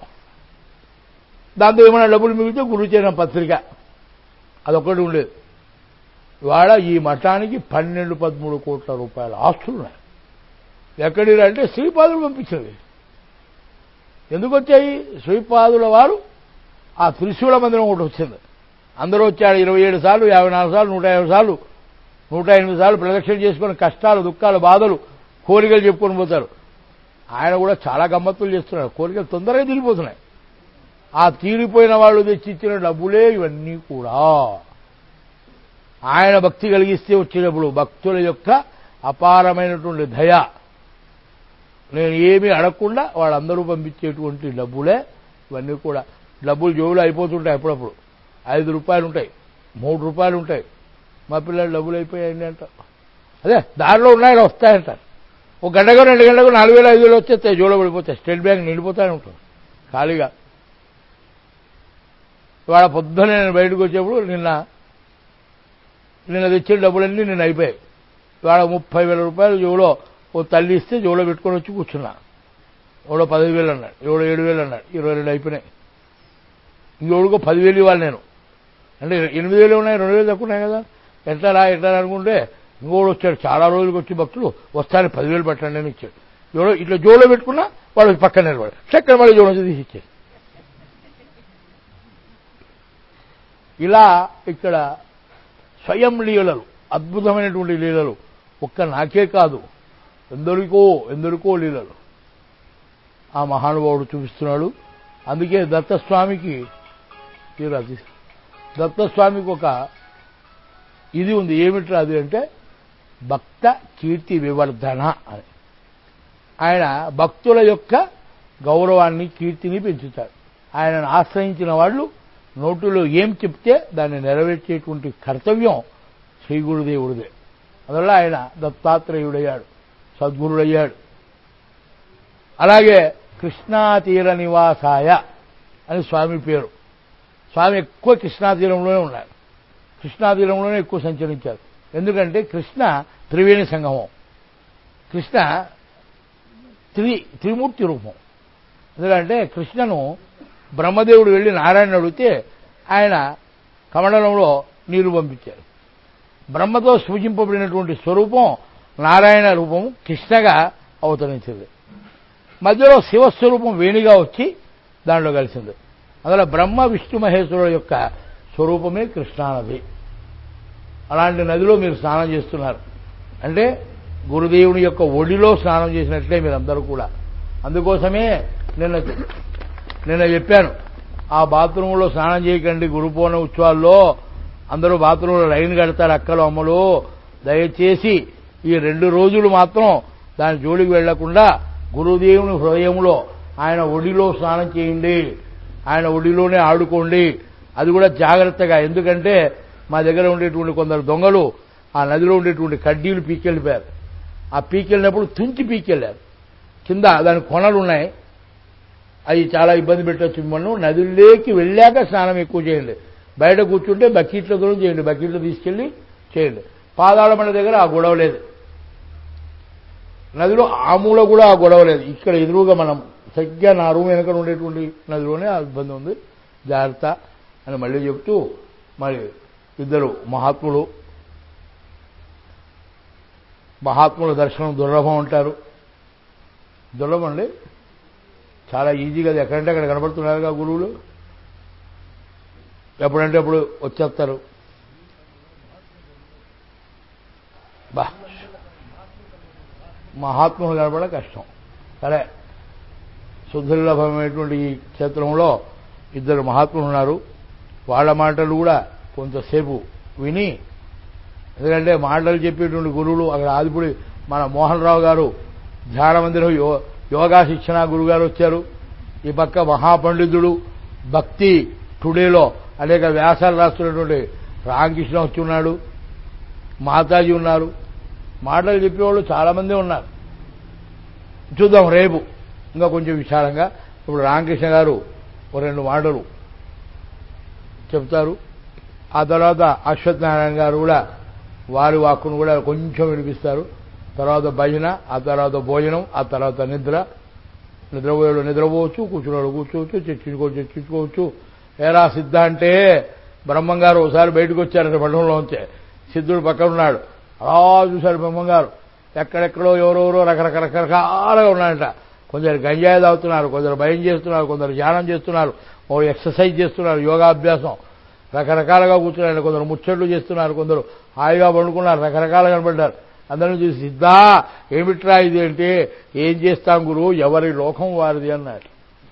దాంతో ఏమైనా డబ్బులు మిగిలితే గురువు చేయడం పత్రిక అదొక్కటి ఉండేది ఇవాళ ఈ మఠానికి పన్నెండు పదమూడు కోట్ల రూపాయల ఆస్తులున్నాయి ఎక్కడి అంటే శ్రీపాదులు పంపించినవి ఎందుకు వచ్చాయి శ్రీపాదుల వారు ఆ త్రిశూల మందిరం ఒకటి వచ్చింది అందరూ వచ్చాడు ఇరవై ఏడు సార్లు యాభై నాలుగు సార్లు నూట యాభై సార్లు నూట ఎనిమిది సార్లు ప్రదక్షిణ చేసుకుని కష్టాలు దుఃఖాలు బాధలు కోరికలు చెప్పుకొని పోతారు ఆయన కూడా చాలా గమ్మత్తులు చేస్తున్నారు కోరికలు తొందరగా తీరిపోతున్నాయి ఆ తీరిపోయిన వాళ్ళు తెచ్చిచ్చిన డబ్బులే ఇవన్నీ కూడా ఆయన భక్తి కలిగిస్తే వచ్చేటప్పుడు భక్తుల యొక్క అపారమైనటువంటి దయ నేను ఏమీ అడగకుండా వాళ్ళందరూ పంపించేటువంటి డబ్బులే ఇవన్నీ కూడా డబ్బులు జోబులు అయిపోతుంటాయి అప్పుడప్పుడు ఐదు రూపాయలు ఉంటాయి మూడు రూపాయలు ఉంటాయి మా పిల్లలు డబ్బులు అయిపోయాయండి అంట అదే దారిలో ఉన్నాయని వస్తాయంటారు ఒక గంటకు రెండు గంటకు నాలుగు వేలు ఐదు వేలు వచ్చేస్తాయి జోలో పడిపోతాయి స్టేట్ బ్యాంక్ నిండిపోతానే ఉంటుంది ఖాళీగా ఇవాళ పొద్దున నేను బయటకు వచ్చేప్పుడు నిన్న నిన్న తెచ్చిన డబ్బులన్నీ నిన్న అయిపోయాయి ఇవాళ ముప్పై వేల రూపాయలు జోలో ఓ తల్లి ఇస్తే జోలో పెట్టుకొని వచ్చి కూర్చున్నా ఎవడో పదహైదు వేలు అన్నాడు ఎవడో ఏడు వేలు అన్నాడు ఇరవై రెండు అయిపోయినాయి ఇంకెవడికో పదివేలు ఇవ్వాలి నేను అంటే ఎనిమిది వేలు ఉన్నాయి రెండు వేలు తక్కువ ఉన్నాయి కదా ఎట్లా రా ఎట్లా రా అనుకుంటే ఇంకోడు వచ్చాడు చాలా రోజులకు వచ్చి భక్తులు వస్తారని పదివేలు పెట్టండి అని ఇచ్చాడు ఎవడో ఇట్లా జోలో పెట్టుకున్నా వాడు పక్కన నిలబడి చక్కర మళ్ళీ జోలో తీసి ఇచ్చాడు ఇలా ఇక్కడ స్వయం లీలలు అద్భుతమైనటువంటి లీలలు ఒక్క నాకే కాదు ఎందరికో ఎందరికో లీలలు ఆ మహానుభావుడు చూపిస్తున్నాడు అందుకే దత్తస్వామికి తీరాది దత్తస్వామికి ఒక ఇది ఉంది ఏమిట్రా అది అంటే భక్త కీర్తి వివర్ధన అని ఆయన భక్తుల యొక్క గౌరవాన్ని కీర్తిని పెంచుతాడు ఆయనను ఆశ్రయించిన వాళ్ళు నోటిలో ఏం చెప్తే దాన్ని నెరవేర్చేటువంటి కర్తవ్యం శ్రీ గురుదేవుడిదే అందువల్ల ఆయన దత్తాత్రేయుడయ్యాడు సద్గురుడయ్యాడు అలాగే కృష్ణా తీర నివాసాయ అని స్వామి పేరు స్వామి ఎక్కువ కృష్ణా తీరంలోనే ఉన్నారు కృష్ణా తీరంలోనే ఎక్కువ సంచరించారు ఎందుకంటే కృష్ణ త్రివేణి సంగమం కృష్ణ త్రి త్రిమూర్తి రూపం ఎందుకంటే కృష్ణను బ్రహ్మదేవుడు వెళ్ళి నారాయణ అడిగితే ఆయన కమండలంలో నీరు పంపించారు బ్రహ్మతో సూచింపబడినటువంటి స్వరూపం నారాయణ రూపం కృష్ణగా అవతరించింది మధ్యలో శివస్వరూపం వేణిగా వచ్చి దాంట్లో కలిసింది అందులో బ్రహ్మ విష్ణు మహేశ్వరుల యొక్క స్వరూపమే కృష్ణానది అలాంటి నదిలో మీరు స్నానం చేస్తున్నారు అంటే గురుదేవుని యొక్క ఒడిలో స్నానం చేసినట్లే మీరందరూ కూడా అందుకోసమే నిన్న నిన్న చెప్పాను ఆ బాత్రూంలో స్నానం చేయకండి గురుపూర్ణ ఉత్సవాల్లో అందరూ బాత్రూంలో లైన్ కడతారు అక్కలు అమ్మలు దయచేసి ఈ రెండు రోజులు మాత్రం దాని జోలికి వెళ్లకుండా గురుదేవుని హృదయంలో ఆయన ఒడిలో స్నానం చేయండి ఆయన ఒడిలోనే ఆడుకోండి అది కూడా జాగ్రత్తగా ఎందుకంటే మా దగ్గర ఉండేటువంటి కొందరు దొంగలు ఆ నదిలో ఉండేటువంటి కడ్డీలు పీకెళ్ళిపోయారు ఆ పీకెళ్ళినప్పుడు తుంచి పీకెళ్ళారు కింద దాని కొనలు ఉన్నాయి అవి చాలా ఇబ్బంది పెట్టచ్చు మిమ్మల్ని నదుల్లోకి వెళ్ళాక స్నానం ఎక్కువ చేయండి బయట కూర్చుంటే బకెట్లతో చేయండి బకెట్లు తీసుకెళ్లి చేయండి పాదాల మండ దగ్గర ఆ గొడవ లేదు నదిలో ఆ మూల కూడా ఆ గొడవ లేదు ఇక్కడ ఎదురుగా మనం సరిగ్గా నా రూమ్ వెనక ఉండేటువంటి నదిలోనే ఆ ఇబ్బంది ఉంది జాగ్రత్త అని మళ్ళీ చెప్తూ మరి ఇద్దరు మహాత్ములు మహాత్ముల దర్శనం దుర్లభం అంటారు దుర్లభం అండి చాలా ఈజీగా అది ఎక్కడంటే అక్కడ కనబడుతున్నారుగా గురువులు ఎప్పుడంటే అప్పుడు వచ్చేస్తారు బా మహాత్ములు కనపడ కష్టం సరే సుదుర్లభమైనటువంటి ఈ క్షేత్రంలో ఇద్దరు మహాత్ములు ఉన్నారు వాళ్ళ మాటలు కూడా కొంతసేపు విని ఎందుకంటే మాటలు చెప్పేటువంటి గురువులు అక్కడ ఆదిపుడి మన మోహన్ రావు గారు ధ్యాన మందిరం యో యోగా శిక్షణ గురువు గారు వచ్చారు ఈ పక్క మహాపండితుడు భక్తి టుడేలో అనేక వ్యాసాలు రాస్తున్నటువంటి రామకృష్ణ వచ్చి ఉన్నాడు మాతాజీ ఉన్నారు మాటలు చెప్పేవాళ్ళు చాలా మంది ఉన్నారు చూద్దాం రేపు ఇంకా కొంచెం విశాలంగా ఇప్పుడు రామకృష్ణ గారు ఓ రెండు మాటలు చెప్తారు ఆ తర్వాత అశ్వత్థనారాయణ గారు కూడా వారి వాక్కును కూడా కొంచెం వినిపిస్తారు తర్వాత భజన ఆ తర్వాత భోజనం ఆ తర్వాత నిద్ర నిద్రపోయేవాడు నిద్రపోవచ్చు కూర్చున్నాడు కూర్చోవచ్చు చర్చించుకోవచ్చు చర్చించుకోవచ్చు ఏరా సిద్ధ అంటే బ్రహ్మం గారు ఒకసారి బయటకు వచ్చారంటే మఠంలోంచే సిద్ధుడు పక్కన ఉన్నాడు అలా చూశాడు బ్రహ్మంగారు ఎక్కడెక్కడో ఎవరెవరో రకరకాల రకరకాలుగా ఉన్నాడట కొందరు గంజాయి తాగుతున్నారు కొందరు భయం చేస్తున్నారు కొందరు ధ్యానం చేస్తున్నారు ఓ ఎక్సర్సైజ్ చేస్తున్నారు యోగాభ్యాసం రకరకాలుగా కూర్చున్నారు కొందరు ముచ్చట్లు చేస్తున్నారు కొందరు హాయిగా పండుకున్నారు రకరకాలుగా కనబడ్డారు అందరిని చూసి సిద్ధా ఏమిట్రా ఇది అంటే ఏం చేస్తాం గురు ఎవరి లోకం వారిది అన్నాడు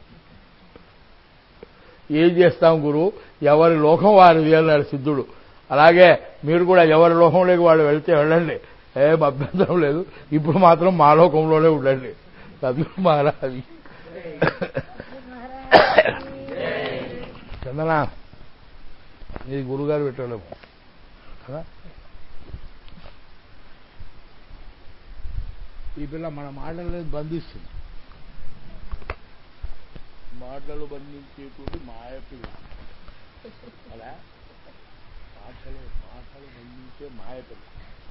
ఏం చేస్తాం గురు ఎవరి లోకం వారిది అన్నాడు సిద్ధుడు అలాగే మీరు కూడా ఎవరి లోకంలోకి వాళ్ళు వెళ్తే వెళ్ళండి ఏం అభ్యంతరం లేదు ఇప్పుడు మాత్రం మా లోకంలోనే ఉండండి సద్గురు మహారాజ్ చందన ఇది గురుగారు పెట్టలేము కదా ఈ పిల్ల మన మాటలని బంధిస్తుంది మాటలు బంధించేటువంటి మాయ పిల్ల అలా మాటలు మాటలు బంధించే మాయ పిల్ల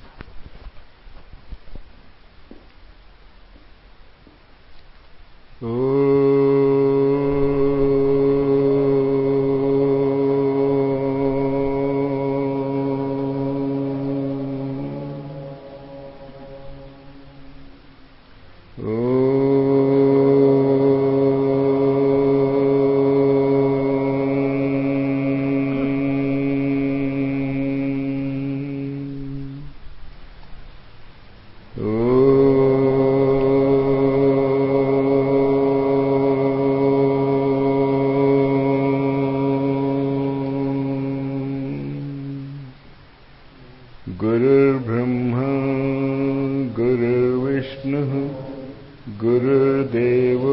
गुरुर्ब्रह्मा गुरुर्विष्णुः गुरुर्देवो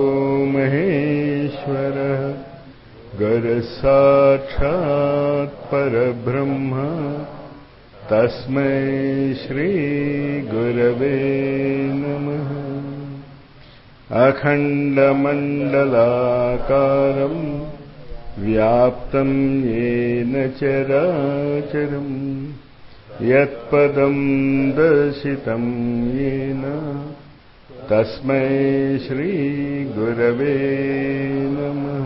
महेश्वरः गुरुसाक्षात् परब्रह्म तस्मै श्रीगुरवे नमः अखण्डमण्डलाकारम् व्याप्तं येन चराचरम् यत्पदं दर्शितं येन तस्मै श्रीगुरवे नमः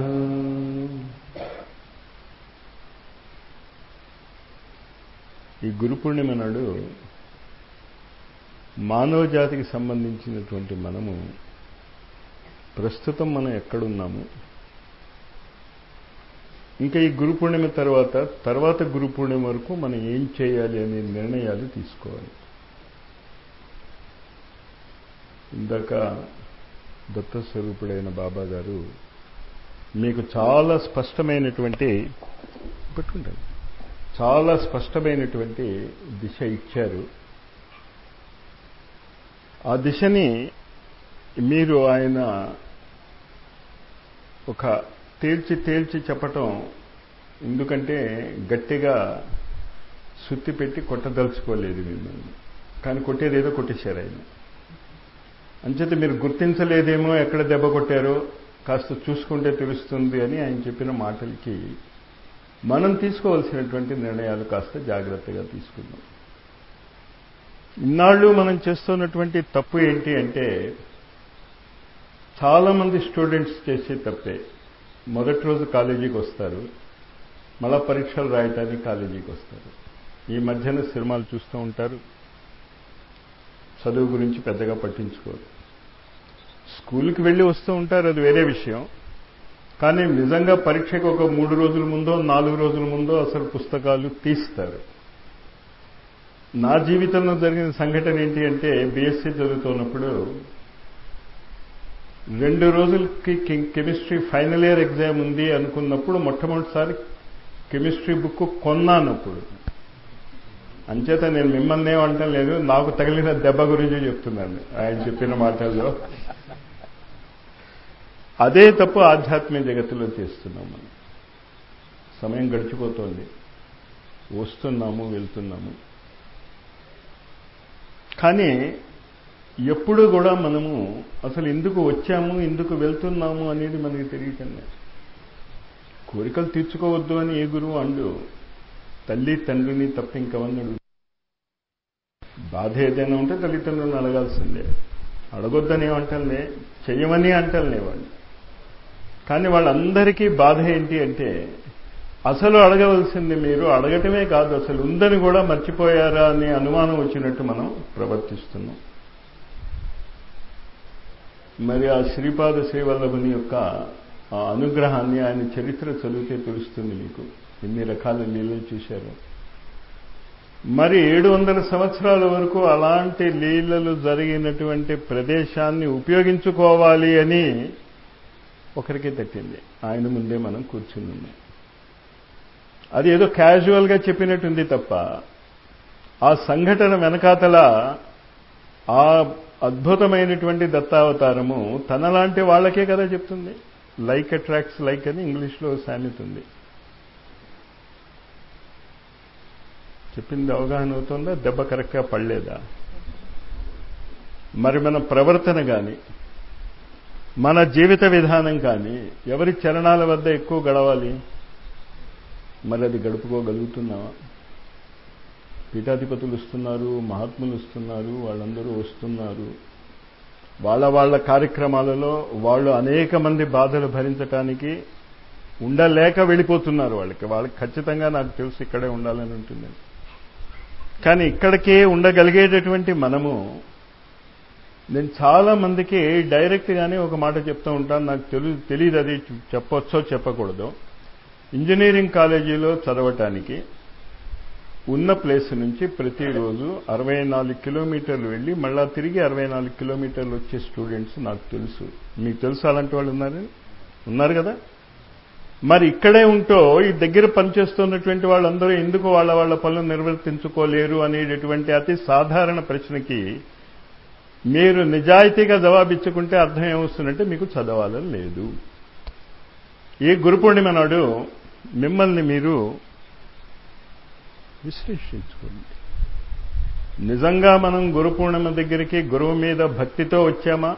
ఈ గురు పూర్ణిమ నాడు మానవ జాతికి సంబంధించినటువంటి మనము ప్రస్తుతం మనం ఎక్కడున్నాము ఇంకా ఈ గురు పూర్ణిమ తర్వాత తర్వాత గురు పూర్ణిమ వరకు మనం ఏం చేయాలి అనే నిర్ణయాలు తీసుకోవాలి ఇందాక దత్తస్వరూపుడైన బాబా గారు మీకు చాలా స్పష్టమైనటువంటి పెట్టుకుంటారు చాలా స్పష్టమైనటువంటి దిశ ఇచ్చారు ఆ దిశని మీరు ఆయన ఒక తేల్చి తేల్చి చెప్పటం ఎందుకంటే గట్టిగా సుత్తి పెట్టి కొట్టదలుచుకోలేదు మిమ్మల్ని కానీ కొట్టేది ఏదో కొట్టేశారు ఆయన అంచేత మీరు గుర్తించలేదేమో ఎక్కడ దెబ్బ కొట్టారో కాస్త చూసుకుంటే తెలుస్తుంది అని ఆయన చెప్పిన మాటలకి మనం తీసుకోవాల్సినటువంటి నిర్ణయాలు కాస్త జాగ్రత్తగా తీసుకుందాం ఇన్నాళ్ళు మనం చేస్తున్నటువంటి తప్పు ఏంటి అంటే చాలామంది స్టూడెంట్స్ చేసే తప్పే మొదటి రోజు కాలేజీకి వస్తారు మళ్ళా పరీక్షలు రాయటానికి కాలేజీకి వస్తారు ఈ మధ్యన సినిమాలు చూస్తూ ఉంటారు చదువు గురించి పెద్దగా పట్టించుకోరు స్కూల్కి వెళ్ళి వస్తూ ఉంటారు అది వేరే విషయం కానీ నిజంగా పరీక్షకు ఒక మూడు రోజుల ముందో నాలుగు రోజుల ముందో అసలు పుస్తకాలు తీస్తారు నా జీవితంలో జరిగిన సంఘటన ఏంటి అంటే బీఎస్సీ చదువుతున్నప్పుడు రెండు రోజులకి కెమిస్ట్రీ ఫైనల్ ఇయర్ ఎగ్జామ్ ఉంది అనుకున్నప్పుడు మొట్టమొదటిసారి కెమిస్ట్రీ బుక్ కొన్నానప్పుడు అంచేత నేను మిమ్మల్ని ఏమంటం లేదు నాకు తగిలిన దెబ్బ గురించి చెప్తున్నాను ఆయన చెప్పిన మాటల్లో అదే తప్పు ఆధ్యాత్మిక జగత్తులో చేస్తున్నాం మనం సమయం గడిచిపోతోంది వస్తున్నాము వెళ్తున్నాము కానీ ఎప్పుడు కూడా మనము అసలు ఎందుకు వచ్చాము ఎందుకు వెళ్తున్నాము అనేది మనకి తెలియటండి కోరికలు తీర్చుకోవద్దు అని ఏ గురువు అండు తల్లి తండ్రిని తప్ప ఇంకెవరిని బాధ ఏదైనా ఉంటే తల్లిదండ్రులను అడగాల్సిందే అడగొద్దని ఏమంటారులే చెయ్యమని అంటారులే వాళ్ళు కానీ వాళ్ళందరికీ బాధ ఏంటి అంటే అసలు అడగవలసింది మీరు అడగటమే కాదు అసలు ఉందని కూడా మర్చిపోయారా అనే అనుమానం వచ్చినట్టు మనం ప్రవర్తిస్తున్నాం మరి ఆ శ్రీపాద శ్రీవల్లభుని యొక్క ఆ అనుగ్రహాన్ని ఆయన చరిత్ర చదివితే తెలుస్తుంది మీకు ఎన్ని రకాల లీలలు చూశారు మరి ఏడు వందల సంవత్సరాల వరకు అలాంటి లీలలు జరిగినటువంటి ప్రదేశాన్ని ఉపయోగించుకోవాలి అని ఒకరికి తట్టింది ఆయన ముందే మనం కూర్చుని ఉన్నాం అది ఏదో క్యాజువల్గా చెప్పినట్టుంది తప్ప ఆ సంఘటన వెనకాతల ఆ అద్భుతమైనటువంటి దత్తావతారము తనలాంటి వాళ్ళకే కదా చెప్తుంది లైక్ అట్రాక్ట్స్ లైక్ అని ఇంగ్లీష్లో సామెత ఉంది చెప్పింది అవగాహన అవుతుందా దెబ్బ కరెక్ట్గా పడలేదా మరి మన ప్రవర్తన కానీ మన జీవిత విధానం కానీ ఎవరి చరణాల వద్ద ఎక్కువ గడవాలి మరి అది గడుపుకోగలుగుతున్నావా పీఠాధిపతులు వస్తున్నారు మహాత్ములు వస్తున్నారు వాళ్ళందరూ వస్తున్నారు వాళ్ళ వాళ్ళ కార్యక్రమాలలో వాళ్ళు అనేక మంది బాధలు భరించటానికి ఉండలేక వెళ్ళిపోతున్నారు వాళ్ళకి వాళ్ళకి ఖచ్చితంగా నాకు తెలుసు ఇక్కడే ఉండాలని ఉంటుంది కానీ ఇక్కడికే ఉండగలిగేటటువంటి మనము నేను చాలా మందికి డైరెక్ట్గానే ఒక మాట చెప్తూ ఉంటాను నాకు తెలి తెలియదు అది చెప్పొచ్చో చెప్పకూడదు ఇంజనీరింగ్ కాలేజీలో చదవటానికి ఉన్న ప్లేస్ నుంచి ప్రతిరోజు అరవై నాలుగు కిలోమీటర్లు వెళ్ళి మళ్ళా తిరిగి అరవై నాలుగు కిలోమీటర్లు వచ్చే స్టూడెంట్స్ నాకు తెలుసు మీకు తెలుసు అలాంటి వాళ్ళు ఉన్నారు ఉన్నారు కదా మరి ఇక్కడే ఉంటూ ఈ దగ్గర పనిచేస్తున్నటువంటి వాళ్ళందరూ ఎందుకు వాళ్ళ వాళ్ళ పనులు నిర్వర్తించుకోలేరు అనేటటువంటి అతి సాధారణ ప్రశ్నకి మీరు నిజాయితీగా జవాబిచ్చుకుంటే అర్థం ఏమొస్తుందంటే మీకు చదవాలని లేదు ఏ గురు పూర్ణిమ నాడు మిమ్మల్ని మీరు విశ్లేషించుకోండి నిజంగా మనం గురు పూర్ణిమ దగ్గరికి గురువు మీద భక్తితో వచ్చామా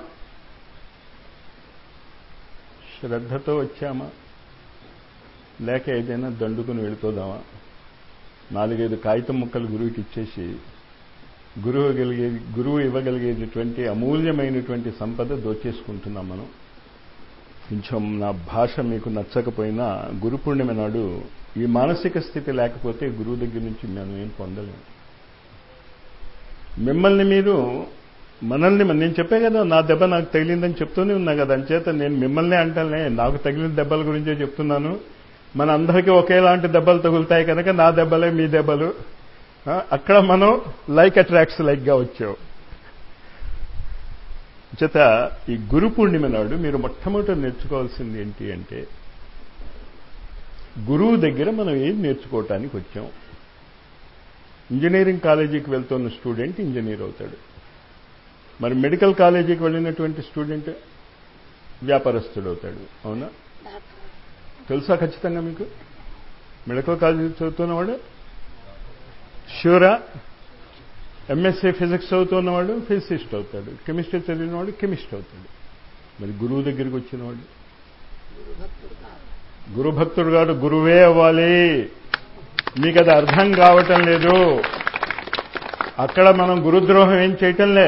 శ్రద్ధతో వచ్చామా లేక ఏదైనా దండుకుని వెళ్ళిపోదామా నాలుగైదు కాగితం ముక్కలు గురువుకి ఇచ్చేసి గురువు గలిగే గురువు ఇవ్వగలిగేటటువంటి అమూల్యమైనటువంటి సంపద దోచేసుకుంటున్నాం మనం కొంచెం నా భాష మీకు నచ్చకపోయినా గురు పూర్ణిమ నాడు ఈ మానసిక స్థితి లేకపోతే గురువు దగ్గర నుంచి మనం ఏం పొందలేము మిమ్మల్ని మీరు మనల్ని నేను చెప్పే కదా నా దెబ్బ నాకు తగిలిందని చెప్తూనే ఉన్నా కదా అంచేత నేను మిమ్మల్ని అంటానే నాకు తగిలిన దెబ్బల గురించే చెప్తున్నాను మన అందరికీ ఒకేలాంటి దెబ్బలు తగులుతాయి కనుక నా దెబ్బలే మీ దెబ్బలు అక్కడ మనం లైక్ అట్రాక్ట్స్ లైక్గా వచ్చావు చేత ఈ గురు పూర్ణిమ నాడు మీరు మొట్టమొదటి నేర్చుకోవాల్సింది ఏంటి అంటే గురువు దగ్గర మనం ఏం నేర్చుకోవటానికి వచ్చాం ఇంజనీరింగ్ కాలేజీకి వెళ్తున్న స్టూడెంట్ ఇంజనీర్ అవుతాడు మరి మెడికల్ కాలేజీకి వెళ్ళినటువంటి స్టూడెంట్ వ్యాపారస్తుడు అవుతాడు అవునా తెలుసా ఖచ్చితంగా మీకు మెడికల్ కాలేజీ చదువుతున్నవాడు షూరా ఎంఎస్సీ ఫిజిక్స్ చదువుతున్నవాడు ఫిజిసిస్ట్ అవుతాడు కెమిస్ట్రీ చదివినవాడు కెమిస్ట్ అవుతాడు మరి గురువు దగ్గరికి వచ్చినవాడు గురు భక్తుడు కాదు గురువే అవ్వాలి మీకు అది అర్థం కావటం లేదు అక్కడ మనం గురుద్రోహం ఏం చేయటంలే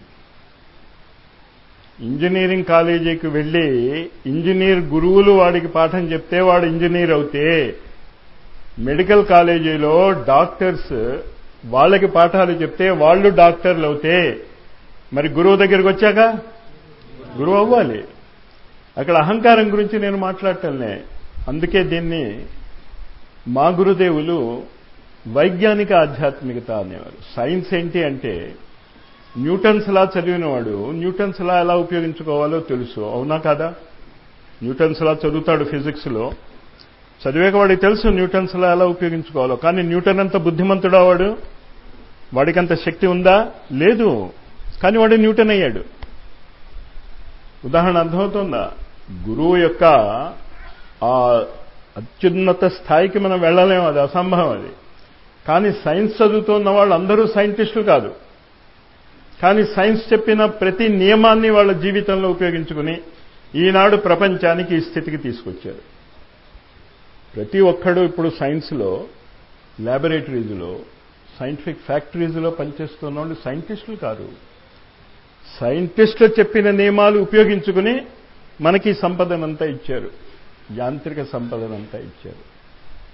ఇంజనీరింగ్ కాలేజీకి వెళ్ళి ఇంజనీర్ గురువులు వాడికి పాఠం చెప్తే వాడు ఇంజనీర్ అవుతే మెడికల్ కాలేజీలో డాక్టర్స్ వాళ్ళకి పాఠాలు చెప్తే వాళ్ళు డాక్టర్లు అవుతే మరి గురువు దగ్గరికి వచ్చాక గురువు అవ్వాలి అక్కడ అహంకారం గురించి నేను మాట్లాడటంలే అందుకే దీన్ని మా గురుదేవులు వైజ్ఞానిక ఆధ్యాత్మికత అనేవారు సైన్స్ ఏంటి అంటే న్యూటన్స్ లా చదివినవాడు న్యూటన్స్ లా ఎలా ఉపయోగించుకోవాలో తెలుసు అవునా కాదా న్యూటన్స్ లా చదువుతాడు ఫిజిక్స్లో చదివేక వాడికి తెలుసు న్యూటన్స్ లా ఎలా ఉపయోగించుకోవాలో కానీ న్యూటన్ అంత బుద్ధిమంతుడా వాడు వాడికంత శక్తి ఉందా లేదు కానీ వాడు న్యూటన్ అయ్యాడు ఉదాహరణ అర్థమవుతుందా గురువు యొక్క ఆ అత్యున్నత స్థాయికి మనం వెళ్ళలేము అది అసంభవం అది కానీ సైన్స్ చదువుతున్న వాళ్ళు అందరూ సైంటిస్టులు కాదు కానీ సైన్స్ చెప్పిన ప్రతి నియమాన్ని వాళ్ళ జీవితంలో ఉపయోగించుకుని ఈనాడు ప్రపంచానికి ఈ స్థితికి తీసుకొచ్చారు ప్రతి ఒక్కడు ఇప్పుడు సైన్స్లో ల్యాబొరేటరీస్లో సైంటిఫిక్ ఫ్యాక్టరీస్లో పనిచేస్తున్న వాళ్ళు సైంటిస్టులు కాదు సైంటిస్టులు చెప్పిన నియమాలు ఉపయోగించుకుని మనకి సంపదనంతా ఇచ్చారు యాంత్రిక సంపదనంతా ఇచ్చారు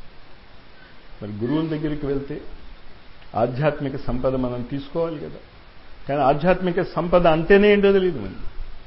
మరి గురువుల దగ్గరికి వెళ్తే ఆధ్యాత్మిక సంపద మనం తీసుకోవాలి కదా కానీ ఆధ్యాత్మిక సంపద అంటేనే ఏంటో తెలియదు మనకి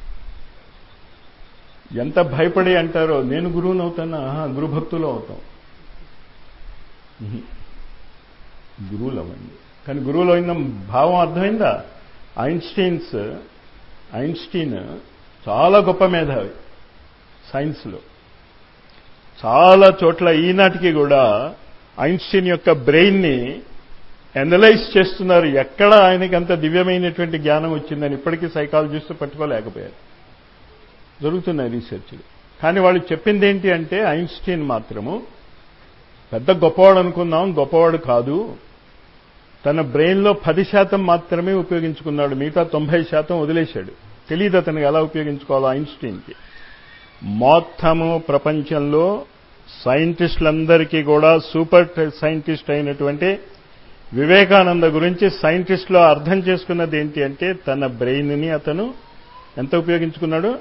ఎంత భయపడి అంటారో నేను గురువుని అవుతానా ఆహా, గురు భక్తులు అవుతాం ఉహు. గురువులు అవ్వండి కానీ గురువులు అయిన భావం అర్థమైందా ఐన్స్టీన్స్ ఐన్స్టీన్ చాలా గొప్ప మేధావి సైన్స్లో చాలా చోట్ల ఈనాటికి కూడా ఐన్స్టీన్ యొక్క బ్రెయిన్ని అనలైజ్ చేస్తున్నారు ఎక్కడ ఆయనకి అంత దివ్యమైనటువంటి జ్ఞానం వచ్చిందని ఇప్పటికీ సైకాలజిస్ట్ పట్టుకోలేకపోయారు జరుగుతున్నాయి రీసెర్చ్లు కానీ వాళ్ళు చెప్పింది ఏంటి అంటే ఐన్స్టీన్ మాత్రము పెద్ద గొప్పవాడు అనుకుందాం గొప్పవాడు కాదు తన బ్రెయిన్లో పది శాతం మాత్రమే ఉపయోగించుకున్నాడు మిగతా తొంభై శాతం వదిలేశాడు తెలియదు అతనికి ఎలా ఉపయోగించుకోవాలో ఐన్స్టీన్కి మొత్తము ప్రపంచంలో సైంటిస్టులందరికీ కూడా సూపర్ సైంటిస్ట్ అయినటువంటి వివేకానంద గురించి సైంటిస్టులు అర్థం చేసుకున్నది ఏంటి అంటే తన బ్రెయిన్ని అతను ఎంత ఉపయోగించుకున్నాడు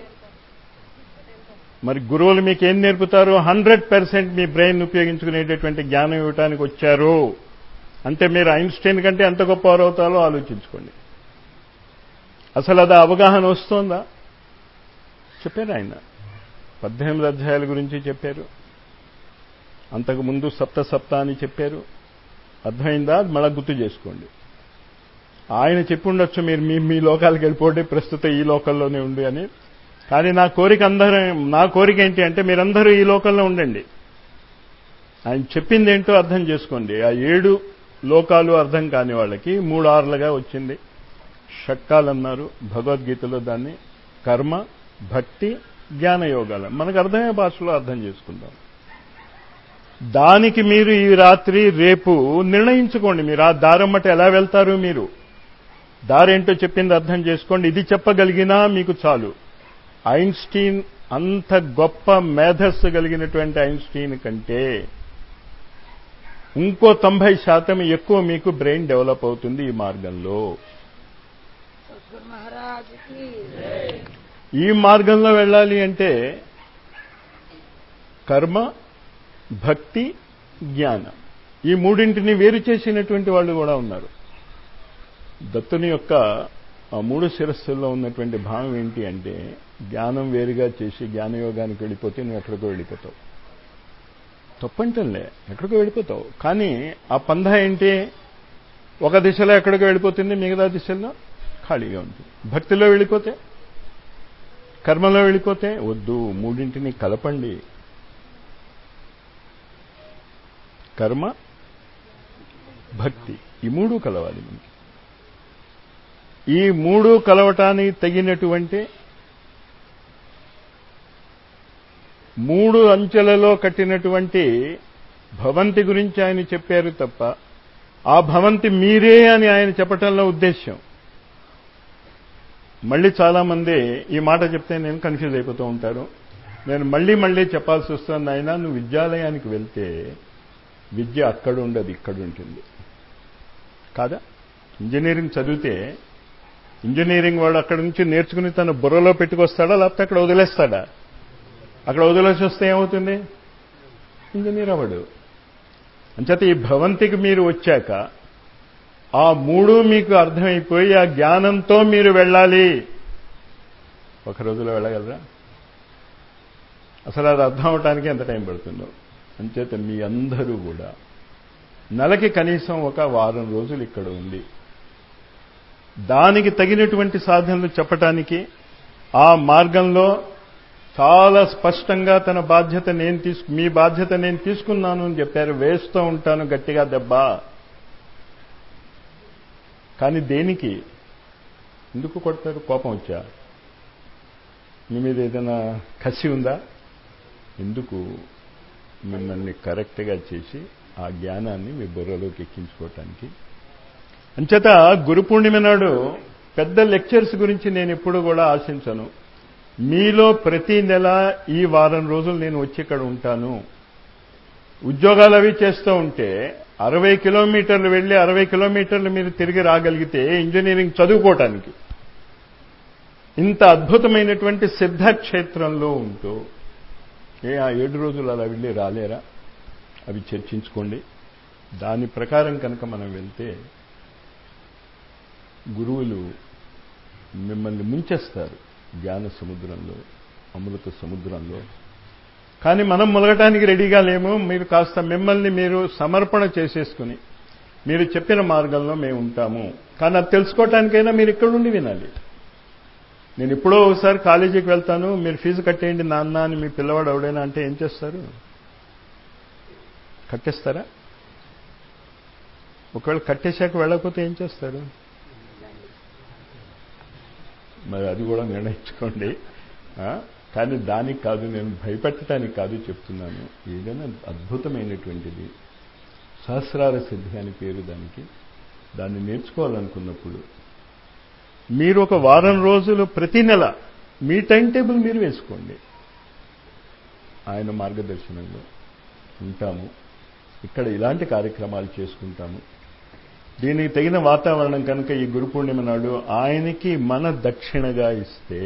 మరి గురువులు మీకు ఏం నేర్పుతారు హండ్రెడ్ పర్సెంట్ మీ బ్రెయిన్ ఉపయోగించుకునేటటువంటి జ్ఞానం ఇవ్వటానికి వచ్చారు అంటే మీరు ఐన్స్టైన్ కంటే ఎంత గొప్పవారు అవుతారో ఆలోచించుకోండి అసలు అది అవగాహన వస్తోందా చెప్పారు ఆయన పద్దెనిమిది అధ్యాయాల గురించి చెప్పారు అంతకుముందు సప్త సప్త అని చెప్పారు అర్థమైందా మళ్ళా గుర్తు చేసుకోండి ఆయన చెప్పి ఉండొచ్చు మీరు మీ మీ లోకాలకు వెళ్ళిపోండి ప్రస్తుతం ఈ లోకంలోనే ఉండి అని కానీ నా కోరిక అందరూ నా కోరిక ఏంటి అంటే మీరందరూ ఈ లోకంలో ఉండండి ఆయన చెప్పింది ఏంటో అర్థం చేసుకోండి ఆ ఏడు లోకాలు అర్థం కాని వాళ్ళకి మూడు ఆరులుగా వచ్చింది షట్కాలు అన్నారు భగవద్గీతలో దాన్ని కర్మ భక్తి జ్ఞాన యోగాలు మనకు అర్థమయ్యే భాషలో అర్థం చేసుకుందాం దానికి మీరు ఈ రాత్రి రేపు నిర్ణయించుకోండి మీరు ఆ దారమ్మట ఎలా వెళ్తారు మీరు దారేంటో చెప్పింది అర్థం చేసుకోండి ఇది చెప్పగలిగినా మీకు చాలు ఐన్స్టీన్ అంత గొప్ప మేధస్సు కలిగినటువంటి ఐన్స్టీన్ కంటే ఇంకో తొంభై శాతం ఎక్కువ మీకు బ్రెయిన్ డెవలప్ అవుతుంది ఈ మార్గంలో सदगुरु महाराज की ఈ మార్గంలో వెళ్ళాలి అంటే కర్మ భక్తి జ్ఞానం ఈ మూడింటిని వేరు చేసినటువంటి వాళ్ళు కూడా ఉన్నారు దత్తుని యొక్క ఆ మూడు శిరస్సుల్లో ఉన్నటువంటి భావం ఏంటి అంటే జ్ఞానం వేరుగా చేసి జ్ఞానయోగానికి వెళ్ళిపోతే నువ్వు ఎక్కడికో వెళ్ళిపోతావు తప్పంటలే ఎక్కడికో వెళ్ళిపోతావు కానీ ఆ పంధ ఏంటి ఒక దిశలో ఎక్కడికో వెళ్ళిపోతుంది మిగతా దిశల్లో ఖాళీగా ఉంటుంది భక్తిలో వెళ్ళిపోతే కర్మలో వెళ్ళిపోతే వద్దు మూడింటిని కలపండి కర్మ భక్తి ఈ మూడు కలవాలి మనకి ఈ మూడు కలవటానికి తగినటువంటి మూడు అంచెలలో కట్టినటువంటి భవంతి గురించి ఆయన చెప్పారు తప్ప ఆ భవంతి మీరే అని ఆయన చెప్పటంలో ఉద్దేశ్యం మళ్ళీ చాలా మంది ఈ మాట చెప్తే నేను కన్ఫ్యూజ్ అయిపోతూ ఉంటారు నేను మళ్ళీ మళ్ళీ చెప్పాల్సి వస్తుంది అయినా నువ్వు విద్యాలయానికి వెళ్తే విద్య అక్కడ ఉండదు ఇక్కడ ఉంటుంది కాదా ఇంజనీరింగ్ చదివితే ఇంజనీరింగ్ వాడు అక్కడి నుంచి నేర్చుకుని తన బుర్రలో పెట్టుకొస్తాడా లేకపోతే అక్కడ వదిలేస్తాడా అక్కడ వదిలేసి వస్తే ఏమవుతుంది ఇంజనీర్ అవ్వడు అంచేత ఈ భవంతికి మీరు వచ్చాక ఆ మూడు మీకు అర్థమైపోయి ఆ జ్ఞానంతో మీరు వెళ్ళాలి ఒక రోజులో వెళ్ళగలరా అసలు అది అర్థం అవటానికి ఎంత టైం పడుతుందో అంచేత మీ అందరూ కూడా నెలకి కనీసం ఒక వారం రోజులు ఇక్కడ ఉంది దానికి తగినటువంటి సాధనలు చెప్పటానికి ఆ మార్గంలో చాలా స్పష్టంగా తన బాధ్యత నేను తీసుకు మీ బాధ్యత నేను తీసుకున్నాను అని చెప్పారు వేస్తూ ఉంటాను గట్టిగా దెబ్బ కానీ దేనికి ఎందుకు కొడతారు కోపం వచ్చా మీ మీద ఏదైనా కసి ఉందా ఎందుకు మిమ్మల్ని కరెక్ట్గా చేసి ఆ జ్ఞానాన్ని మీ బుర్రలోకి ఎక్కించుకోవటానికి అంచేత గురు పూర్ణిమ నాడు పెద్ద లెక్చర్స్ గురించి నేను ఎప్పుడు కూడా ఆశించను మీలో ప్రతి నెల ఈ వారం రోజులు నేను వచ్చి ఇక్కడ ఉంటాను ఉద్యోగాలు అవి చేస్తూ ఉంటే అరవై కిలోమీటర్లు వెళ్ళి అరవై కిలోమీటర్లు మీరు తిరిగి రాగలిగితే ఇంజనీరింగ్ చదువుకోవటానికి ఇంత అద్భుతమైనటువంటి సిద్ధక్షేత్రంలో ఉంటూ ఏ ఆ ఏడు రోజులు అలా వెళ్ళి రాలేరా అవి చర్చించుకోండి దాని ప్రకారం కనుక మనం వెళ్తే గురువులు మిమ్మల్ని ముంచేస్తారు జ్ఞాన సముద్రంలో అమృత సముద్రంలో కానీ మనం మొలగటానికి రెడీగా లేము మీరు కాస్త మిమ్మల్ని మీరు సమర్పణ చేసేసుకుని మీరు చెప్పిన మార్గంలో మేము ఉంటాము కానీ అది తెలుసుకోవటానికైనా మీరు ఇక్కడ నుండి వినాలి నేను ఎప్పుడో ఒకసారి కాలేజీకి వెళ్తాను మీరు ఫీజు కట్టేయండి నాన్న అని మీ పిల్లవాడు ఎవడైనా అంటే ఏం చేస్తారు కట్టేస్తారా ఒకవేళ కట్టేశాక వెళ్ళకపోతే ఏం చేస్తారు మరి అది కూడా నిర్ణయించుకోండి ఆ? కానీ దానికి కాదు నేను భయపెట్టడానికి కాదు చెప్తున్నాను ఏదైనా అద్భుతమైనటువంటిది సహస్రార సిద్ధి అని పేరు దానికి దాన్ని నేర్చుకోవాలనుకున్నప్పుడు మీరు ఒక వారం రోజులు ప్రతి నెల మీ టైం టేబుల్ మీరు వేసుకోండి ఆయన మార్గదర్శనంలో ఉంటాము ఇక్కడ ఇలాంటి కార్యక్రమాలు చేసుకుంటాము దీనికి తగిన వాతావరణం కనుక ఈ గురు పూర్ణిమ నాడు ఆయనకి మన దక్షిణగా ఇస్తే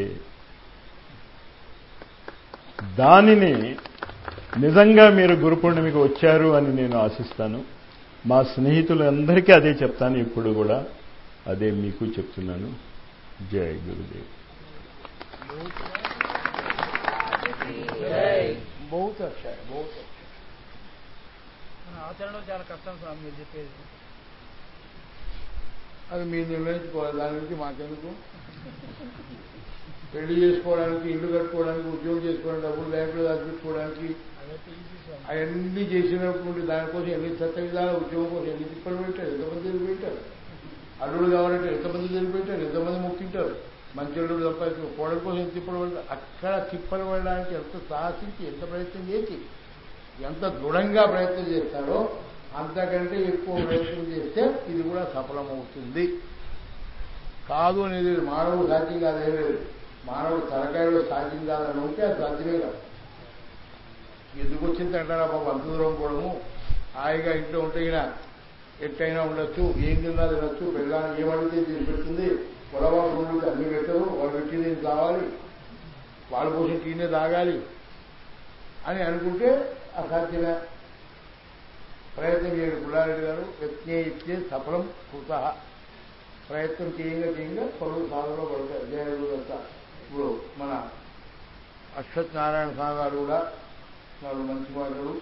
దానిని నిజంగా మీరు గురు పూర్ణిమకి వచ్చారు అని నేను ఆశిస్తాను మా స్నేహితులందరికీ అదే చెప్తాను ఇప్పుడు కూడా అదే మీకు చెప్తున్నాను జై గురుదేవ్ బహుత్ అచ్చా హై, బహుత్ అచ్చా. మన ఆచరణలో చాలా కష్టం స్వామి మీరు చెప్పేది అది మీరు నిర్ణయించుకోవాలి దాని గురించి మాకెందుకు పెళ్లి చేసుకోవడానికి ఇల్లు కట్టుకోవడానికి ఉద్యోగం చేసుకోవడానికి డబ్బులు బ్యాంకులో దాచిపెట్టుకోవడానికి అదైతే ఈజీ స్వామి అవన్నీ చేసినటువంటి దానికోసం ఎన్ని సత్త విధాలు ఉద్యోగం కోసం ఎన్ని తిప్పలు పెట్టారు ఎంతమంది తెలివి పెట్టారు అల్లుడు కావాలంటే ఎంతమంది తెలివి పెట్టారు ఎంతమంది ముక్తింటారు మంచి అల్లుడు సంపాదించు కోడల కోసం ఎంత తిప్పలు పడతారు అక్కడ తిప్పలు పడడానికి ఎంత సాహసించి ఎంత ప్రయత్నం చేసి ఎంత దృఢంగా ప్రయత్నం చేస్తారో అంతకంటే ఎక్కువ ప్రయత్నం చేస్తే ఇది కూడా సఫలమవుతుంది కాదు అనేది మానవుడు సాధ్యం కాదేం లేదు మానవుడు తలకాయలో సాధ్యం కాదని ఉంటే అది సాధ్యమే కాదు ఎందుకు వచ్చింది అంటారా బాబు అంత దూరం పోవడము హాయిగా ఇంట్లో ఉంటే ఈయన ఎట్టయినా ఉండొచ్చు ఏం తిన్నా తినొచ్చు పెళ్ళాన్ని ఏమడితే తిని పెడుతుంది పొలవాళ్ళు ఉండితే అన్ని పెట్టరు వాళ్ళు పెట్టింది ఏం కావాలి వాళ్ళ కోసం టీనే తాగాలి అని అనుకుంటే అసాధ్యమే ప్రయత్నం చేయండి పుల్లారెడ్డి గారు యత్నే ఇచ్చే సఫలం కృత ప్రయత్నం చేయంగా చేయంగా పనులు సాధనలో పడతాయి జయగురంతా ఇప్పుడు మన అశ్వత్ నారాయణ స్వామి గారు కూడా వారు మంచి మార్గలు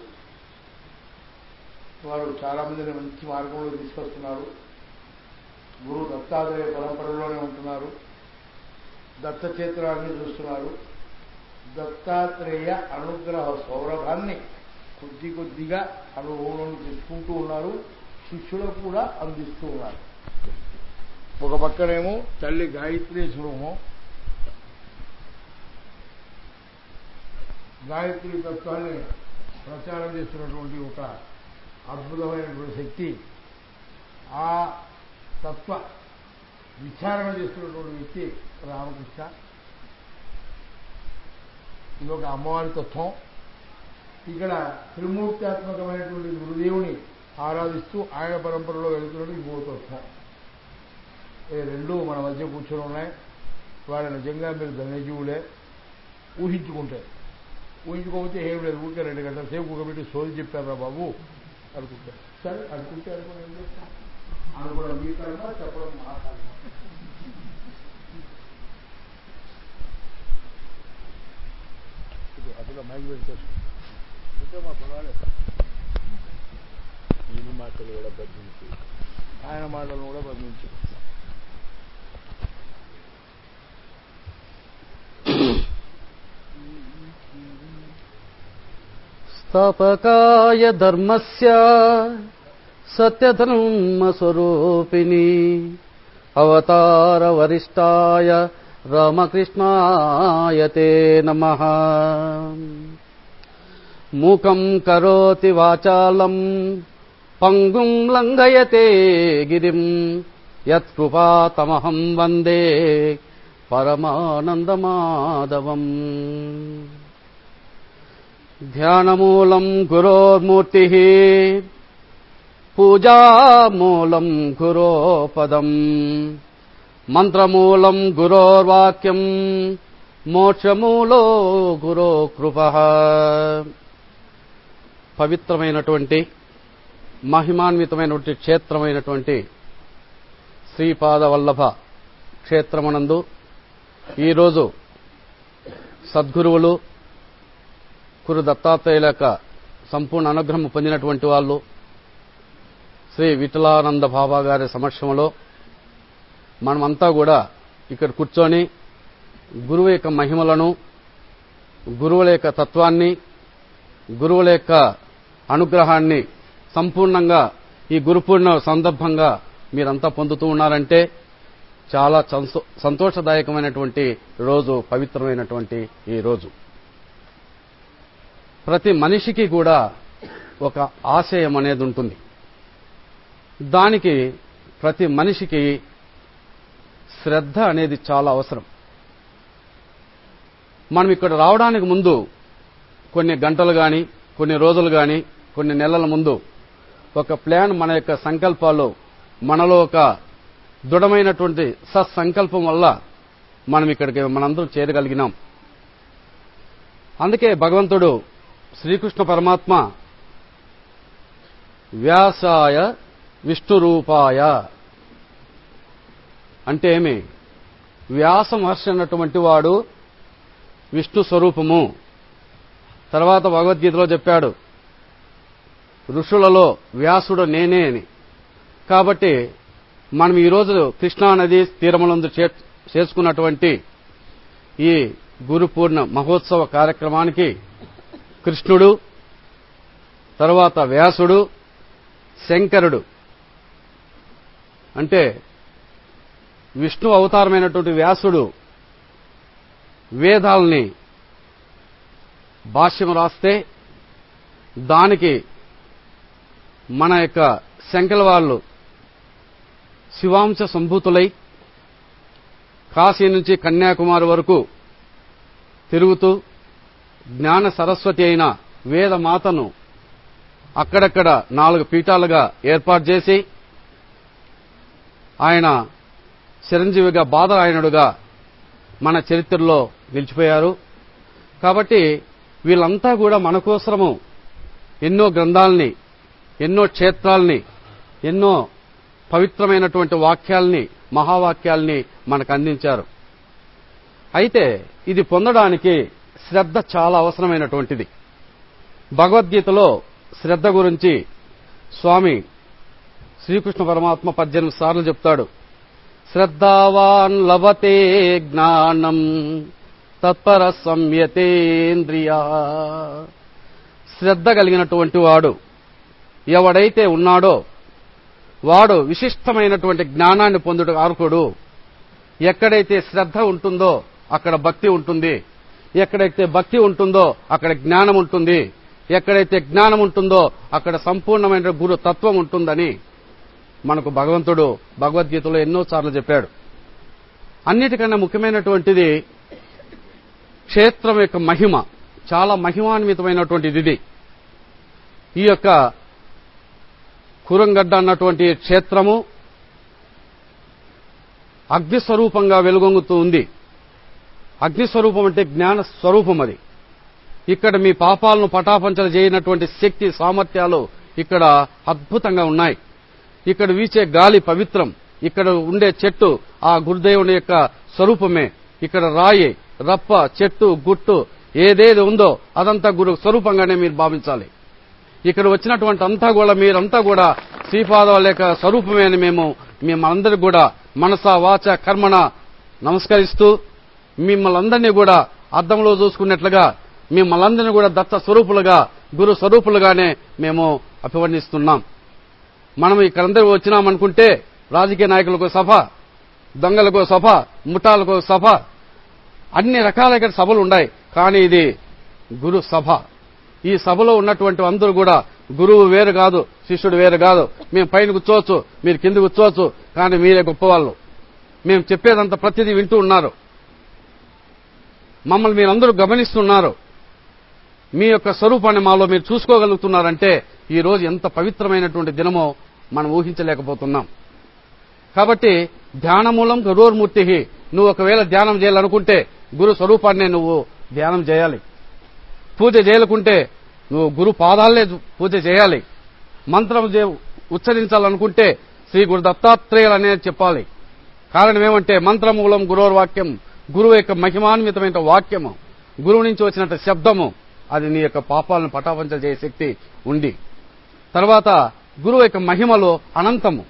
వారు చాలా మందిని మంచి మార్గంలో తీసుకొస్తున్నారు గురువు దత్తాత్రేయ పరంపరలోనే ఉంటున్నారు దత్త క్షేత్రాన్ని చూస్తున్నారు దత్తాత్రేయ అనుగ్రహ సౌరభాన్ని కొద్ది కొద్దిగా అనుభవంలో తెచ్చుకుంటూ ఉన్నారు శిష్యులకు కూడా అందిస్తూ ఉన్నారు ఒక పక్కనేమో తల్లి గాయత్రి స్వరూపం గాయత్రి తత్వాన్ని ప్రచారం చేస్తున్నటువంటి ఒక అద్భుతమైనటువంటి శక్తి ఆ తత్వ విచారణ చేస్తున్నటువంటి వ్యక్తి రామకృష్ణ ఇది ఒక అమ్మవారి తత్వం ఇక్కడ త్రిమూర్త్యాత్మకమైనటువంటి గురుదేవుని ఆరాధిస్తూ ఆయన పరంపరలో వెళ్తున్నట్టు ఇంకో తత్వం ఈ రెండు మన మధ్య కూర్చొని ఉన్నాయి వాళ్ళ నిజంగా మీరు ధన్యజీవులే ఊహించుకుంటే ఊహించుకోకపోతే ఏం లేదు ఊరికే రెండు గంటల సేపు కూకబెట్టి సోది చెప్పారా బాబు అనుకుంటే సరే అనుకుంటే అనుకుని ఏం చేస్తాం అనుకోవడం మీ కర్మ చెప్పడం మా కర్మ ఇది అసలు మైక్ పెడితే మా పర్వాలేదు ఈయన మాటలు కూడా బద్ధించి ఆయన మాటలను కూడా బంధించి స్థాపకాయ ధర్మస్య సత్యధర్మస్వరూపిణి అవతార వరిష్టాయ రామకృష్ణాయ తే నమ మూకం కరోతి వాచాలం పంగుం లంఘయతే గిరిం యత్కృపాతమహం వందే పరమానందమాధవం ధ్యానమూలం గురోర్మూర్తి పూజామూలం గురోపదం మంత్రమూలం గురోర్వాక్యం మోక్షమూలో గురో కృప పవిత్రమైనటువంటి మహిమాన్వితమైనటువంటి క్షేత్రమైనటువంటి శ్రీపాద వల్లభ క్షేత్రమునందు ఈరోజు సద్గురువులు కురు దత్తాత్రేయుల యొక్క సంపూర్ణ అనుగ్రహం పొందినటువంటి వాళ్ళు శ్రీ విఠలానంద బాబా గారి సమక్షంలో మనమంతా కూడా ఇక్కడ కూర్చొని గురువు యొక్క మహిమలను గురువుల యొక్క తత్వాన్ని గురువుల యొక్క అనుగ్రహాన్ని సంపూర్ణంగా ఈ గురుపూర్ణ సందర్భంగా మీరంతా పొందుతూ ఉన్నారంటే చాలా సంతో- సంతోషదాయకమైనటువంటి రోజు పవిత్రమైనటువంటి ఈ రోజు ప్రతి మనిషికి కూడా ఒక ఆశయం అనేది ఉంటుంది దానికి ప్రతి మనిషికి శ్రద్ధ అనేది చాలా అవసరం మనం ఇక్కడ రావడానికి ముందు కొన్ని గంటలు కానీ కొన్ని రోజులు కానీ కొన్ని నెలల ముందు ఒక ప్లాన్ మన యొక్క సంకల్పాలు మనలో ఒక దృఢమైనటువంటి సత్సంకల్పం వల్ల మనం ఇక్కడికి మనందరం చేరగలిగినాం అందుకే భగవంతుడు శ్రీకృష్ణ పరమాత్మ వ్యాసాయ విష్ణురూపాయ అంటే ఏమి వ్యాస మహర్షి అన్నటువంటి వాడు విష్ణు స్వరూపము తర్వాత భగవద్గీతలో చెప్పాడు ఋషులలో వ్యాసుడు నేనే అని కాబట్టి మనం ఈరోజు కృష్ణా నది తీరములందు చే- చేసుకున్నటువంటి ఈ గురు పూర్ణ మహోత్సవ కార్యక్రమానికి కృష్ణుడు తరువాత వ్యాసుడు శంకరుడు అంటే విష్ణు అవతారమైనటువంటి వ్యాసుడు వేదాల్ని భాష్యం రాస్తే దానికి మన యొక్క శంకల వాళ్ళు శివాంశ సంభూతులై కాశీ నుంచి కన్యాకుమారి వరకు తిరుగుతూ జ్ఞాన సరస్వతి అయిన వేదమాతను అక్కడక్కడ నాలుగు పీఠాలుగా ఏర్పాటు చేసి ఆయన చిరంజీవిగా బాధరాయణుడుగా మన చరిత్రలో నిలిచిపోయారు కాబట్టి వీళ్ళంతా కూడా మన కోసము ఎన్నో గ్రంథాలని ఎన్నో క్షేత్రాల్ని ఎన్నో పవిత్రమైనటువంటి వాక్యాల్ని మహావాక్యాల్ని మనకు అందించారు అయితే ఇది పొందడానికి శ్రద్ధ చాలా అవసరమైనటువంటిది భగవద్గీతలో శ్రద్ధ గురించి స్వామి శ్రీకృష్ణ పరమాత్మ పద్దెనిమిది సార్లు చెప్తాడు శ్రద్ధావాన్ లభతే జ్ఞానం తత్పర సంయతేంద్రియా శ్రద్ధ కలిగినటువంటి వాడు ఎవడైతే ఉన్నాడో వాడు విశిష్టమైనటువంటి జ్ఞానాన్ని పొందుట అర్హుడు ఎక్కడైతే శ్రద్ధ ఉంటుందో అక్కడ భక్తి ఉంటుంది ఎక్కడైతే భక్తి ఉంటుందో అక్కడ జ్ఞానం ఉంటుంది ఎక్కడైతే జ్ఞానం ఉంటుందో అక్కడ సంపూర్ణమైన గురు తత్వం ఉంటుందని మనకు భగవంతుడు భగవద్గీతలో ఎన్నోసార్లు చెప్పాడు అన్నిటికన్నా ముఖ్యమైనటువంటిది క్షేత్రం యొక్క మహిమ చాలా మహిమాన్వితమైనటువంటిది ఇది ఈ యొక్క కురంగడ్డ అన్నటువంటి క్షేత్రము అగ్ని స్వరూపంగా వెలుగొంగుతూ ఉంది అగ్ని స్వరూపం అంటే జ్ఞాన స్వరూపం అది ఇక్కడ మీ పాపాలను పటాపంచలు చేయనటువంటి శక్తి సామర్థ్యాలు ఇక్కడ అద్భుతంగా ఉన్నాయి ఇక్కడ వీచే గాలి పవిత్రం ఇక్కడ ఉండే చెట్టు ఆ గురుదేవుని యొక్క స్వరూపమే ఇక్కడ రాయి రప్ప చెట్టు గుట్టు ఏదేది ఉందో అదంతా గురు స్వరూపంగానే మీరు భావించాలి ఇక్కడ వచ్చినటువంటి అంతా కూడా మీరంతా కూడా శ్రీపాద యొక్క స్వరూపమే అని మేము మిమ్మల్ందరికీ కూడా మనస వాచ కర్మణ నమస్కరిస్తూ మిమ్మల్ని అందరినీ కూడా అద్దంలో చూసుకున్నట్లుగా మిమ్మల్ని అందరినీ కూడా దత్త స్వరూపులుగా గురు స్వరూపులుగానే మేము అభివర్ణిస్తున్నాం మనం ఇక్కడందరూ వచ్చినామనుకుంటే రాజకీయ నాయకులకు సభ దొంగలకు సభ ముఠాలకు సభ అన్ని రకాల ఇక్కడ సభలు ఉన్నాయి కానీ ఇది గురు సభ ఈ సభలో ఉన్నటువంటి అందరూ కూడా గురువు వేరు కాదు శిష్యుడు వేరు కాదు మేము పైన కూర్చోవచ్చు మీరు కింద కూర్చోవచ్చు కానీ మీరే గొప్పవాళ్ళు మేము చెప్పేదంతా ప్రతిదీ వింటూ ఉన్నారు మమ్మల్ని మీరందరూ గమనిస్తున్నారు మీ యొక్క స్వరూపాన్ని మాలో మీరు చూసుకోగలుగుతున్నారంటే ఈ రోజు ఎంత పవిత్రమైనటువంటి దినమో మనం ఊహించలేకపోతున్నాం కాబట్టి ధ్యానమూలం గురోర్మూర్తి నువ్వు ఒకవేళ ధ్యానం చేయాలనుకుంటే గురు స్వరూపాన్నే నువ్వు ధ్యానం చేయాలి పూజ చేయలకుంటే నువ్వు గురు పాదాలనే పూజ చేయాలి మంత్రం చే- ఉచ్చరించాలనుకుంటే శ్రీ గురు దత్తాత్రేయులు అనేది చెప్పాలి కారణం ఏమంటే మంత్రమూలం గురోర్వాక్యం గురువు యొక్క మహిమాన్వితమైన వాక్యము గురువు నుంచి వచ్చినట్టు శబ్దము అది నీ యొక్క పాపాలను పటాపంచ చేసే శక్తి ఉంది తర్వాత గురువు యొక్క మహిమలో అనంతము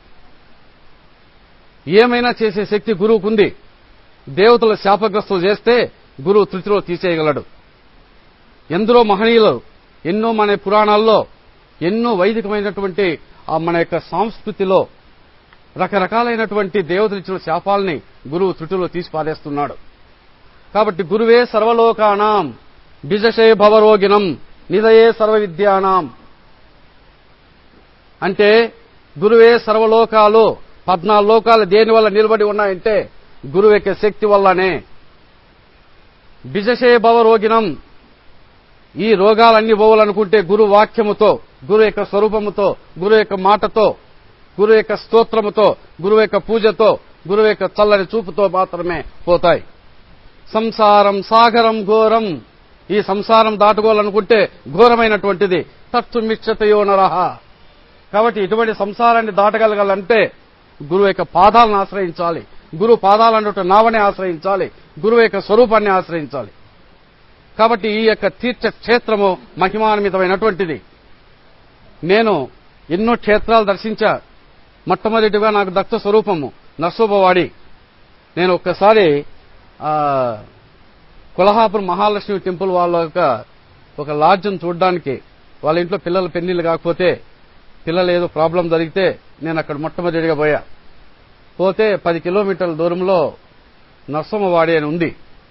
ఏమైనా చేసే శక్తి గురువుకుంది దేవతలు శాపగ్రస్తులు చేస్తే గురువు తృతిలో తీసేయగలడు ఎందరో మహనీయులు ఎన్నో మన పురాణాల్లో ఎన్నో వైదికమైనటువంటి ఆ మన యొక్క సంస్కృతిలో రకరకాలైనటువంటి దేవతలు ఇచ్చిన శాపాల్ని గురువు త్రుటిలో తీసి పారేస్తున్నాడు కాబట్టి గురువే సర్వలోకానాం బిజషే భవరోగినం నిదయే సర్వ విద్యానాం అంటే గురువే సర్వలోకాలు పద్నాలుగు లోకాలు దేని వల్ల నిలబడి ఉన్నాయంటే గురువు యొక్క శక్తి వల్లనే బిజషే భవరోగినం ఈ రోగాలన్నీ పోవాలనుకుంటే గురు వాక్యముతో గురు యొక్క స్వరూపముతో గురు యొక్క మాటతో గురు యొక్క స్తోత్రముతో గురువు యొక్క పూజతో గురువు యొక్క చల్లని చూపుతో మాత్రమే పోతాయి సంసారం సాగరం ఘోరం ఈ సంసారం దాటుకోవాలనుకుంటే ఘోరమైనటువంటిది తత్తు మిచ్చతయో నరహ కాబట్టి ఇటువంటి సంసారాన్ని దాటగలగాలంటే గురువు యొక్క పాదాలను ఆశ్రయించాలి గురువు పాదాలన్నట్టు నావనే ఆశ్రయించాలి గురువు యొక్క స్వరూపాన్ని ఆశ్రయించాలి కాబట్టి ఈ యొక్క తీర్థ క్షేత్రము మహిమాన్వితమైనటువంటిది నేను ఎన్నో క్షేత్రాలు దర్శించా మొట్టమొదటిగా నాకు దత్త స్వరూపము నర్సోబవాడి నేను ఒక్కసారి ఆ, కొల్హాపురం మహాలక్ష్మి టెంపుల్ వాళ్ళ యొక్క ఒక లాడ్జ్ను చూడడానికి వాళ్ళ ఇంట్లో పిల్లల పెళ్లిళ్ళు కాకపోతే పిల్లలు ఏదో ప్రాబ్లం జరిగితే నేను అక్కడ మొట్టమొదటిగా పోయా పోతే పది కిలోమీటర్ల దూరంలో నర్సమ్మవాడి అని ఉంది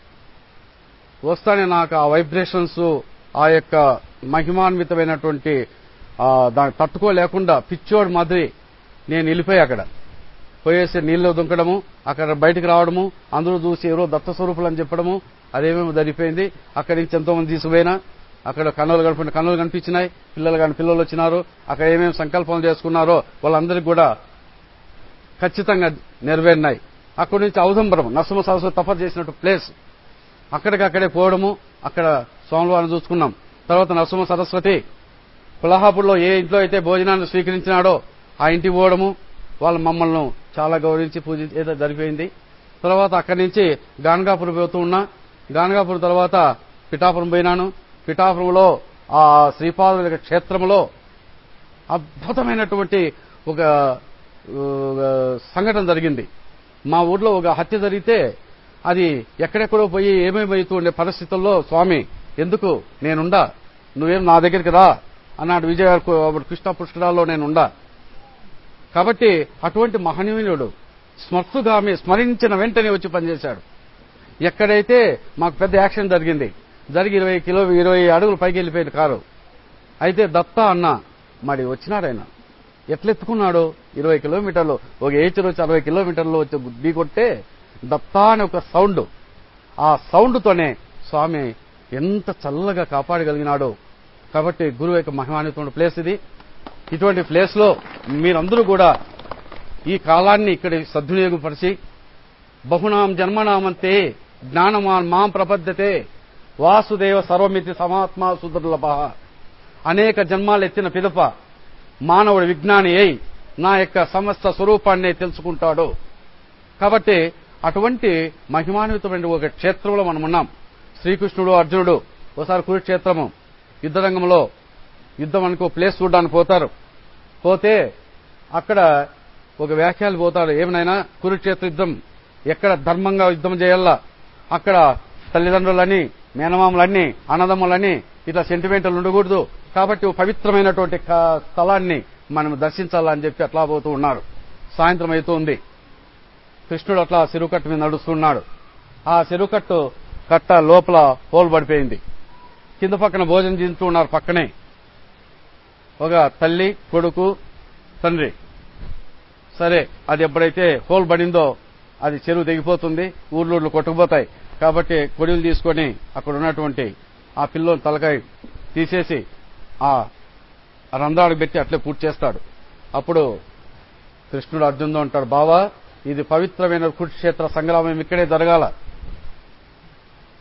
వస్తానే నాకు ఆ వైబ్రేషన్స్ ఆ యొక్క మహిమాన్వితమైనటువంటి ఆ, దాన్ని తట్టుకోలేకుండా పిచ్చోడు మాదిరి నేను వెళ్ళిపోయి అక్కడ పోయేసి నీళ్ళు దుంకడము అక్కడ బయటికి రావడము అందరూ చూసి ఎవరో దత్త స్వరూపులు అని చెప్పడము అదేమేమో జరిగిపోయింది అక్కడి నుంచి ఎంతో మంది తీసుకుపోయినా అక్కడ కన్నులు కనిపిన కన్నులు కనిపించినాయి పిల్లలు కానీ పిల్లలు వచ్చినారు అక్కడ ఏమేమి సంకల్పం చేసుకున్నారో వాళ్ళందరికీ కూడా ఖచ్చితంగా నెరవేరినాయి అక్కడి నుంచి ఔదంబరం నరసింహ సరస్వతి తపస్సు చేసినట్టు ప్లేస్ అక్కడికక్కడే పోవడము అక్కడ స్వామివారిని చూసుకున్నాం తర్వాత నరసింహ సరస్వతి కొల్హాపూర్లో ఏ ఇంట్లో అయితే భోజనాన్ని స్వీకరించినాడో ఆ ఇంటికి పోవడము వాళ్ళు మమ్మల్ని చాలా గౌరవించి పూజించి ఏదో జరిగిపోయింది తర్వాత అక్కడి నుంచి గానగాపురం పోతూ ఉన్నా గానగాపురం తర్వాత పిఠాపురం పోయినాను పిఠాపురంలో ఆ శ్రీపాదుల యొక్క క్షేత్రంలో అద్భుతమైనటువంటి ఒక ఒక సంఘటన జరిగింది మా ఊర్లో ఒక హత్య జరిగితే అది ఎక్కడెక్కడో పోయి ఏమేమవుతూ ఉండే పరిస్థితుల్లో స్వామి ఎందుకు నేనుండా నువ్వేం నా దగ్గరికి రా అన్నాడు విజయ కృష్ణ పుష్కరాల్లో నేనుండా కాబట్టి అటువంటి మహనీయుడు స్మర్తుగామి స్మరించిన వెంటనే వచ్చి పనిచేశాడు ఎక్కడైతే మాకు పెద్ద యాక్షన్ జరిగింది జరిగి ఇరవై కిలో ఇరవై అడుగులు పైకి వెళ్ళిపోయింది కారు అయితే దత్త అన్న మరి వచ్చినాడాయన ఎట్లెత్తుకున్నాడు ఇరవై కిలోమీటర్లు ఒక ఏచర్ వచ్చి అరవై కిలోమీటర్లు వచ్చి ఢీ కొట్టే దత్తా అనే ఒక సౌండ్ ఆ సౌండ్తోనే స్వామి ఎంత చల్లగా కాపాడగలిగినాడో కాబట్టి గురువు యొక్క మహిమాన్వితమైన ప్లేస్ ఇది ఇటువంటి ప్లేస్ లో మీరందరూ కూడా ఈ కాలాన్ని ఇక్కడ సద్వినియోగపరిచి బహునాం జన్మనామంతే జ్ఞానమాన్ మాం ప్రపద్యతే వాసుదేవ సర్వమితి సమాత్మ సుదుర్లభ అనేక జన్మాలు ఎత్తిన పిదప మానవుడు విజ్ఞాని అయి నా యొక్క సమస్త స్వరూపాన్ని తెలుసుకుంటాడు కాబట్టి అటువంటి మహిమాన్వితమైన ఒక క్షేత్రంలో మనం ఉన్నాం శ్రీకృష్ణుడు అర్జునుడు ఒకసారి కురుక్షేత్రము యుద్ధరంగంలో యుద్ధం అనుకో ప్లేస్ చూడడానికి పోతారు పోతే అక్కడ ఒక వ్యాఖ్యలు పోతాడు ఏమైనా కురుక్షేత్ర యుద్ధం ఎక్కడ ధర్మంగా యుద్ధం చేయాలా అక్కడ తల్లిదండ్రులని మేనమామలన్నీ అన్నదమ్ములని ఇట్లా సెంటిమెంటల్ ఉండకూడదు కాబట్టి ఓ పవిత్రమైనటువంటి క- స్థలాన్ని మనం దర్శించాలని చెప్పి అట్లా పోతూ ఉన్నారు సాయంత్రం అవుతూ ఉంది కృష్ణుడు అట్లా చెరువుకట్టు మీద నడుస్తున్నాడు ఆ చెరువుకట్టు కట్ట లోపల హోల్ పడిపోయింది కింద పక్కన భోజనం చేస్తూ ఉన్నారు పక్కనే ఒక తల్లి కొడుకు తండ్రి సరే అది ఎప్పుడైతే హోల్ పడిందో అది చెరువు దిగిపోతుంది ఊర్లూర్లు కొట్టుకుపోతాయి కాబట్టి కొడులు తీసుకొని అక్కడ ఉన్నటువంటి ఆ పిల్లోని తలకాయ తీసేసి ఆ రంధ్రానికి పెట్టి అట్లే పూర్తి చేస్తాడు అప్పుడు కృష్ణుడు అర్జునుడు అంటాడు బావా ఇది పవిత్రమైన కురుక్షేత్ర సంగ్రామం ఇక్కడే జరగాల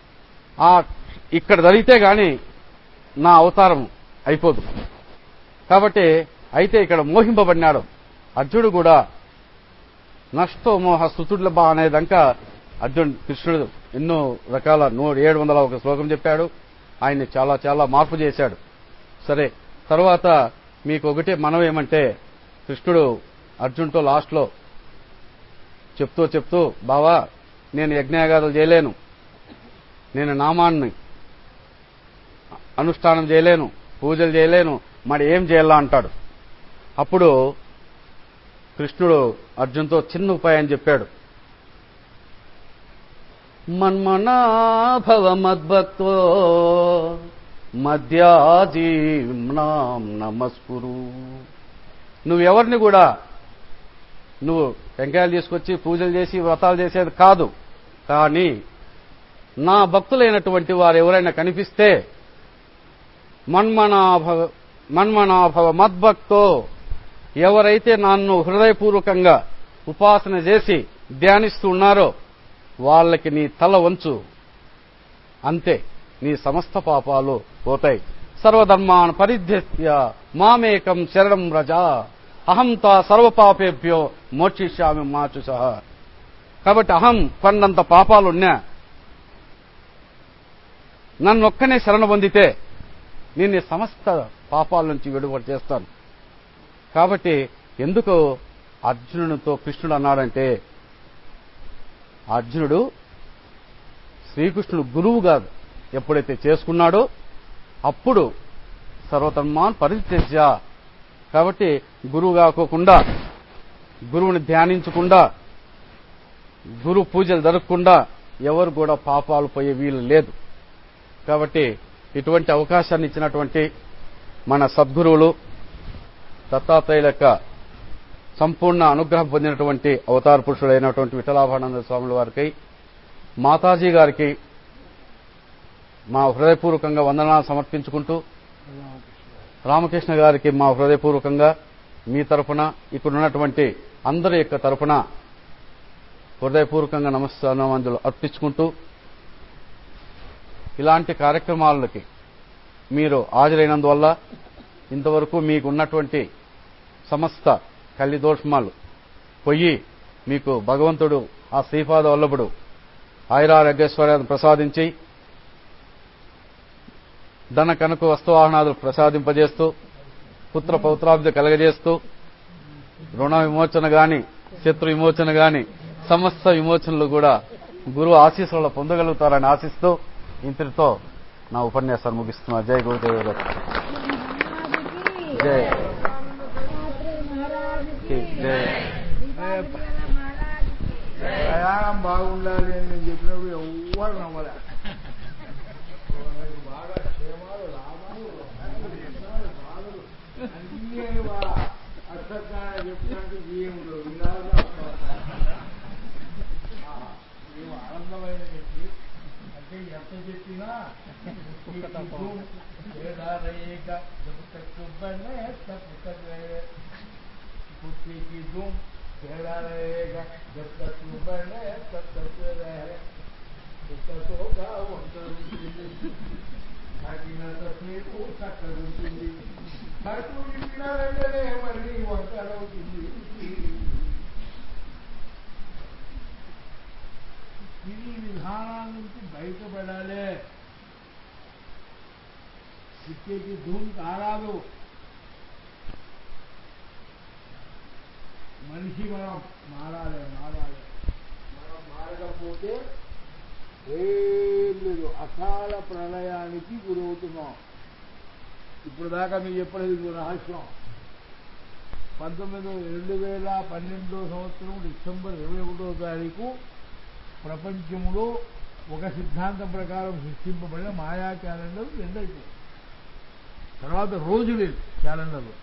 ఆ ఇక్కడ జరిగితే గాని నా అవతారం అయిపోదు కాబట్టి అయితే ఇక్కడ మోహింపబడినాడు అర్జునుడు కూడా నష్టో మోహ స్థుతుల బా అనేదంక అర్జున్ కృష్ణుడు ఎన్నో రకాల నూ ఏడు వందల ఒక శ్లోకం చెప్పాడు ఆయన్ని చాలా చాలా మార్పు చేశాడు సరే తర్వాత మీకు ఒకటే మనం ఏమంటే కృష్ణుడు అర్జున్తో లాస్ట్లో చెప్తూ చెప్తూ బావా నేను యజ్ఞయాగాదులు చేయలేను నేను నామాన్ని అనుష్ఠానం చేయలేను పూజలు చేయలేను మరి ఏం చేయాలా అంటాడు అప్పుడు కృష్ణుడు అర్జున్తో చిన్న ఉపాయం చెప్పాడు మన్మనాభవ మద్భక్తో మధ్యాజీనాం నమస్కురు నువ్వెవరిని కూడా నువ్వు టెంకాయలు తీసుకొచ్చి పూజలు చేసి వ్రతాలు చేసేది కాదు కానీ నా భక్తులైనటువంటి వారు ఎవరైనా కనిపిస్తే మన్మనాభవ మన్మనాభవ మద్భక్తో ఎవరైతే నన్ను హృదయపూర్వకంగా ఉపాసన చేసి ధ్యానిస్తూ ఉన్నారో వాళ్ళకి నీ తల వంచు అంతే నీ సమస్త పాపాలు పోతాయి సర్వధర్మాన్ పరిధ్యస్య మామేకం శరణం రజ అహం తా సర్వపాపేభ్యో మోక్షిష్యామి మాచు సహ కాబట్టి అహం కొండంత పాపాలున్నా నన్నొక్కనే శరణ పొందితే నేను ఈ సమస్త పాపాల నుంచి విడుదల చేస్తాను కాబట్టి ఎందుకు అర్జునుడితో కృష్ణుడు అన్నాడంటే అర్జునుడు శ్రీకృష్ణుడు గురువుగా ఎప్పుడైతే చేసుకున్నాడో అప్పుడు సర్వతన్మాన్ పరిత్యజ్య కాబట్టి గురువు కాకోకుండా గురువుని ధ్యానించకుండా గురు పూజలు జరగకుండా ఎవరు కూడా పాపాలు పోయే వీలు లేదు కాబట్టి ఇటువంటి అవకాశాన్ని ఇచ్చినటువంటి మన సద్గురువులు దత్తాత్రేయుల యొక్క సంపూర్ణ అనుగ్రహం పొందినటువంటి అవతార పురుషుడైనటువంటి విఠలాభానంద స్వాముల వారికి మాతాజీ గారికి మా హృదయపూర్వకంగా వందనాలు సమర్పించుకుంటూ రామకృష్ణ గారికి మా హృదయపూర్వకంగా మీ తరపున ఇక్కడ ఉన్నటువంటి అందరి యొక్క తరపున హృదయపూర్వకంగా నమస్కారమందులు అర్పించుకుంటూ ఇలాంటి కార్యక్రమాలకి మీరు హాజరైనందువల్ల ఇంతవరకు మీకు ఉన్నటువంటి సమస్త కళ్ళి దోషమాలు పొయ్యి మీకు భగవంతుడు ఆ శ్రీపాద వల్లభుడు ఆయురారోగ్యశ్వర్యాన్ని ప్రసాదించి ధన కనుక వస్తువాహనాదులు ప్రసాదింపజేస్తూ పుత్ర పౌత్రాబ్ది కలగజేస్తూ రుణ విమోచన గాని శత్రు విమోచన గాని సమస్త విమోచనలు కూడా గురువు ఆశీస్సులలో పొందగలుగుతారని ఆశిస్తూ ఇంతటితో నా ఉపన్యాసాన్ని ముగిస్తున్నా జై గురుదేవ జై జై ప్రయాణం బాగుండాలి అని నేను చెప్పినప్పుడు ఎవ్వరు నమ్మలే బాగా క్షేమాలు లాభాలు నష్టాలు, బాధలు అన్నీ వా- అర్థకాయ చెప్పినట్టు జీవుడు వినాలి మేము ఆనందమైన చెప్పి అంటే ఎంత చెప్పినా ఏడారేక చెబుతక్కుబనే తప్పుతలే పుట్టికి దుమ్ ఏడారేక చెబుతక్కుబనే తప్పుతలే పుట్టతోగా ఉంటుంది తగినంతసేపు చక్కగుంటుంది కట్టు ఇచ్చిన వెంటనే మళ్ళీ వంటలవుతుంది ఇది విధానాల నుంచి బయటపడాలి సిక్కేకి ధూమ్ కారాదు మనిషి మనం మారాలి మారాలి మనం మారకపోతే ఏం లేదు అకాల ప్రళయానికి గురవుతున్నాం ఇప్పుడు దాకా మీకు చెప్పలేదు ఇది రహస్యం పంతొమ్మిది రెండు వేల పన్నెండో సంవత్సరం డిసెంబర్ ఇరవై ఒకటో తారీఖు ప్రపంచంలో ఒక సిద్ధాంతం ప్రకారం సృష్టింపబడిన మాయా క్యాలెండర్ రెండైపోయింది తర్వాత రోజు లేదు క్యాలెండర్లో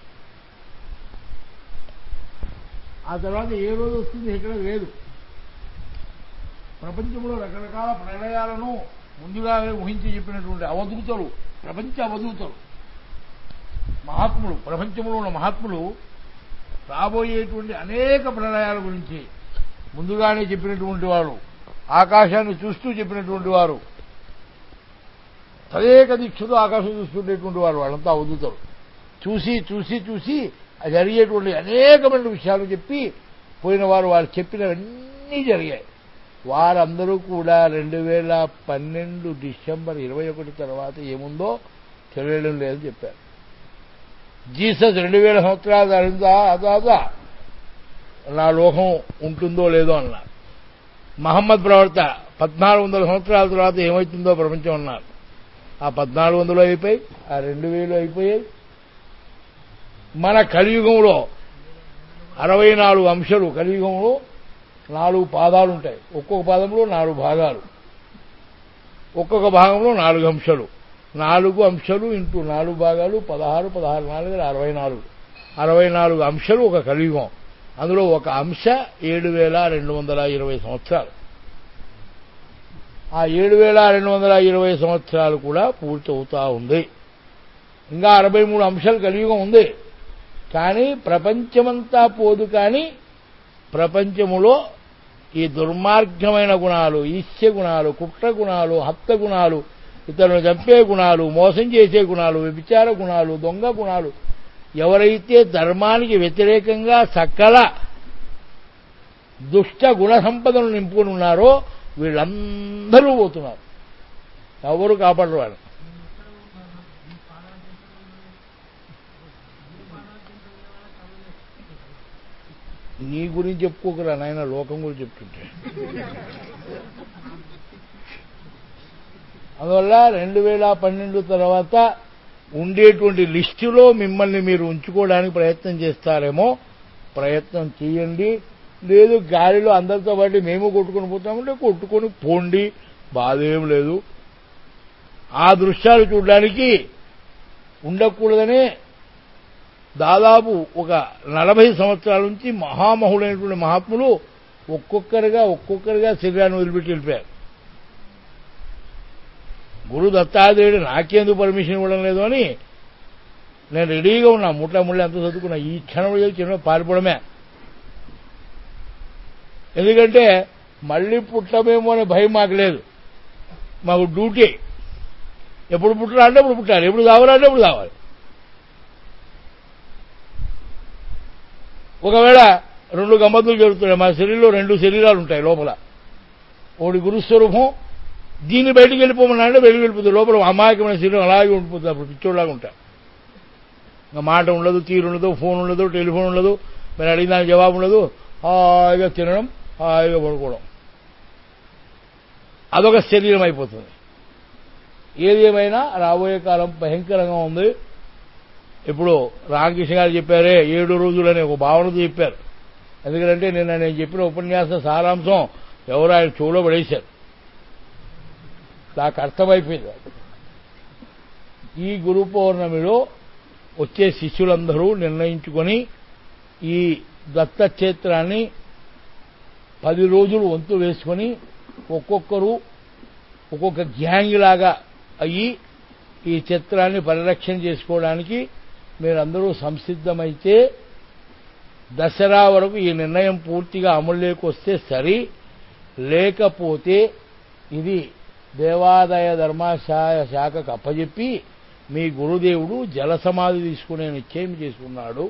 ఆ తర్వాత ఏ రోజు వస్తుంది ఇక్కడ లేదు ప్రపంచంలో రకరకాల ప్రళయాలను ముందుగానే ఊహించి చెప్పినటువంటి అవధూతలు ప్రపంచ అవధూతలు మహాత్ములు ప్రపంచంలో ఉన్న మహాత్ములు రాబోయేటువంటి అనేక ప్రళయాల గురించి ముందుగానే చెప్పినటువంటి వారు ఆకాశాన్ని చూస్తూ చెప్పినటువంటి వారు తదేక దీక్షతో ఆకాశం చూస్తుండేటువంటి వారు వాళ్ళంతా అవధూతలు చూసి చూసి చూసి అది జరిగేటువంటి అనేకమైన విషయాలు చెప్పి పోయిన వారు వారు చెప్పినవన్నీ జరిగాయి వారందరూ కూడా రెండు వేల పన్నెండు డిసెంబర్ ఇరవై ఒకటి తర్వాత ఏముందో తెలియడం లేదని చెప్పారు జీసస్ రెండు వేల సంవత్సరాలు అయిందా అదా నా లోకం ఉంటుందో లేదో అన్నారు మహమ్మద్ ప్రవర్త పద్నాలుగు వందల సంవత్సరాల తర్వాత ఏమవుతుందో ప్రపంచం అన్నారు ఆ పద్నాలుగు వందలు అయిపోయి ఆ రెండు వేలు అయిపోయాయి మన కలియుగంలో అరవై నాలుగు అంశాలు కలియుగంలో నాలుగు పాదాలు ఉంటాయి ఒక్కొక్క పాదంలో నాలుగు భాగాలు ఒక్కొక్క భాగంలో నాలుగు అంశాలు నాలుగు అంశాలు ఇంటూ నాలుగు భాగాలు పదహారు పదహారు నాలుగు అరవై నాలుగు అరవై నాలుగు అంశాలు ఒక కలియుగం అందులో ఒక అంశ ఏడు వేల రెండు వందల ఇరవై సంవత్సరాలు ఆ ఏడు వేల రెండు వందల ఇరవై సంవత్సరాలు కూడా పూర్తి అవుతా ఉంది ఇంకా అరవై మూడు అంశాలు కలియుగం ఉంది కానీ ప్రపంచమంతా పోదు కానీ ప్రపంచములో ఈ దుర్మార్గమైన గుణాలు ఈస్య గుణాలు కుట్ర గుణాలు హత్త గుణాలు ఇతరులను చంపే గుణాలు మోసం చేసే గుణాలు వ్యభిచార గుణాలు దొంగ గుణాలు ఎవరైతే ధర్మానికి వ్యతిరేకంగా సకల దుష్ట గుణ సంపదను నింపుకుని ఉన్నారో వీళ్ళందరూ పోతున్నారు ఎవరు కాపాడరు వాళ్ళు నీ గురించి చెప్పుకోకరా నాయన లోకం గురించి చెప్తుంటే అందువల్ల రెండు వేల పన్నెండు తర్వాత ఉండేటువంటి లిస్టులో మిమ్మల్ని మీరు ఉంచుకోవడానికి ప్రయత్నం చేస్తారేమో ప్రయత్నం చేయండి లేదు గాలిలో అందరితో పాటు మేము కొట్టుకొని పోతామంటే కొట్టుకొని పోండి బాధ ఏం లేదు ఆ దృశ్యాలు చూడడానికి ఉండకూడదనే దాదాపు ఒక నలభై సంవత్సరాల నుంచి మహామహులైనటువంటి మహాత్ములు ఒక్కొక్కరిగా ఒక్కొక్కరిగా శరీరాన్ని వదిలిపెట్టి వెళ్ళిపోయారు గురు దత్తాత్రేయుడు నాకేందుకు పర్మిషన్ ఇవ్వడం లేదు అని నేను రెడీగా ఉన్నా ముట్ల ముళ్ళ ఎంత చదువుకున్నా ఈ క్షణంలో చిన్న పారిపోవడమే ఎందుకంటే మళ్ళీ పుట్టమేమో అనే భయం మాకు లేదు మాకు డ్యూటీ ఎప్పుడు పుట్టాలంటే ఎప్పుడు పుట్టాలి ఎప్పుడు కావాలంటే ఎప్పుడు కావాలి ఒకవేళ రెండు గమ్మతులు జరుగుతున్నాయి మా శరీరంలో రెండు శరీరాలు ఉంటాయి లోపల ఒకటి గురుస్వరూపం దీన్ని బయటికి వెళ్ళిపోమన్నాడంటే బయటికి వెళ్ళిపోతుంది లోపల అమాయకమైన శరీరం అలాగే ఉండిపోతుంది అప్పుడు పిచ్చోళ్ళలాగా ఉంటాయి ఇంకా మాట ఉండదు తీరు ఉండదు ఫోన్ ఉండదు టెలిఫోన్ ఉండదు మీరు అడిగిన దానికి జవాబు ఉండదు హాయిగా తినడం హాయిగా పడుకోవడం అదొక శరీరం అయిపోతుంది ఏది ఏమైనా రాబోయే కాలం భయంకరంగా ఉంది ఇప్పుడు రామకృష్ణ గారు చెప్పారే ఏడు రోజులని ఒక భావనతో చెప్పారు ఎందుకంటే నిన్న నేను చెప్పిన ఉపన్యాస సారాంశం ఎవరు ఆయన చెవులో పడేశారు నాకు అర్థమైపోయింది ఈ గురు పౌర్ణమిలో వచ్చే శిష్యులందరూ నిర్ణయించుకొని ఈ దత్త క్షేత్రాన్ని పది రోజులు వంతు వేసుకొని ఒక్కొక్కరు ఒక్కొక్క గ్యాంగ్ లాగా అయ్యి ఈ చిత్రాన్ని పరిరక్షణ చేసుకోవడానికి మీరందరూ సంసిద్ధమైతే దసరా వరకు ఈ నిర్ణయం పూర్తిగా అమలులోకి వస్తే సరి లేకపోతే ఇది దేవాదాయ ధర్మాశాయ శాఖకు అప్పజెప్పి మీ గురుదేవుడు జల సమాధి తీసుకునే నిశ్చయం చేసుకున్నాడు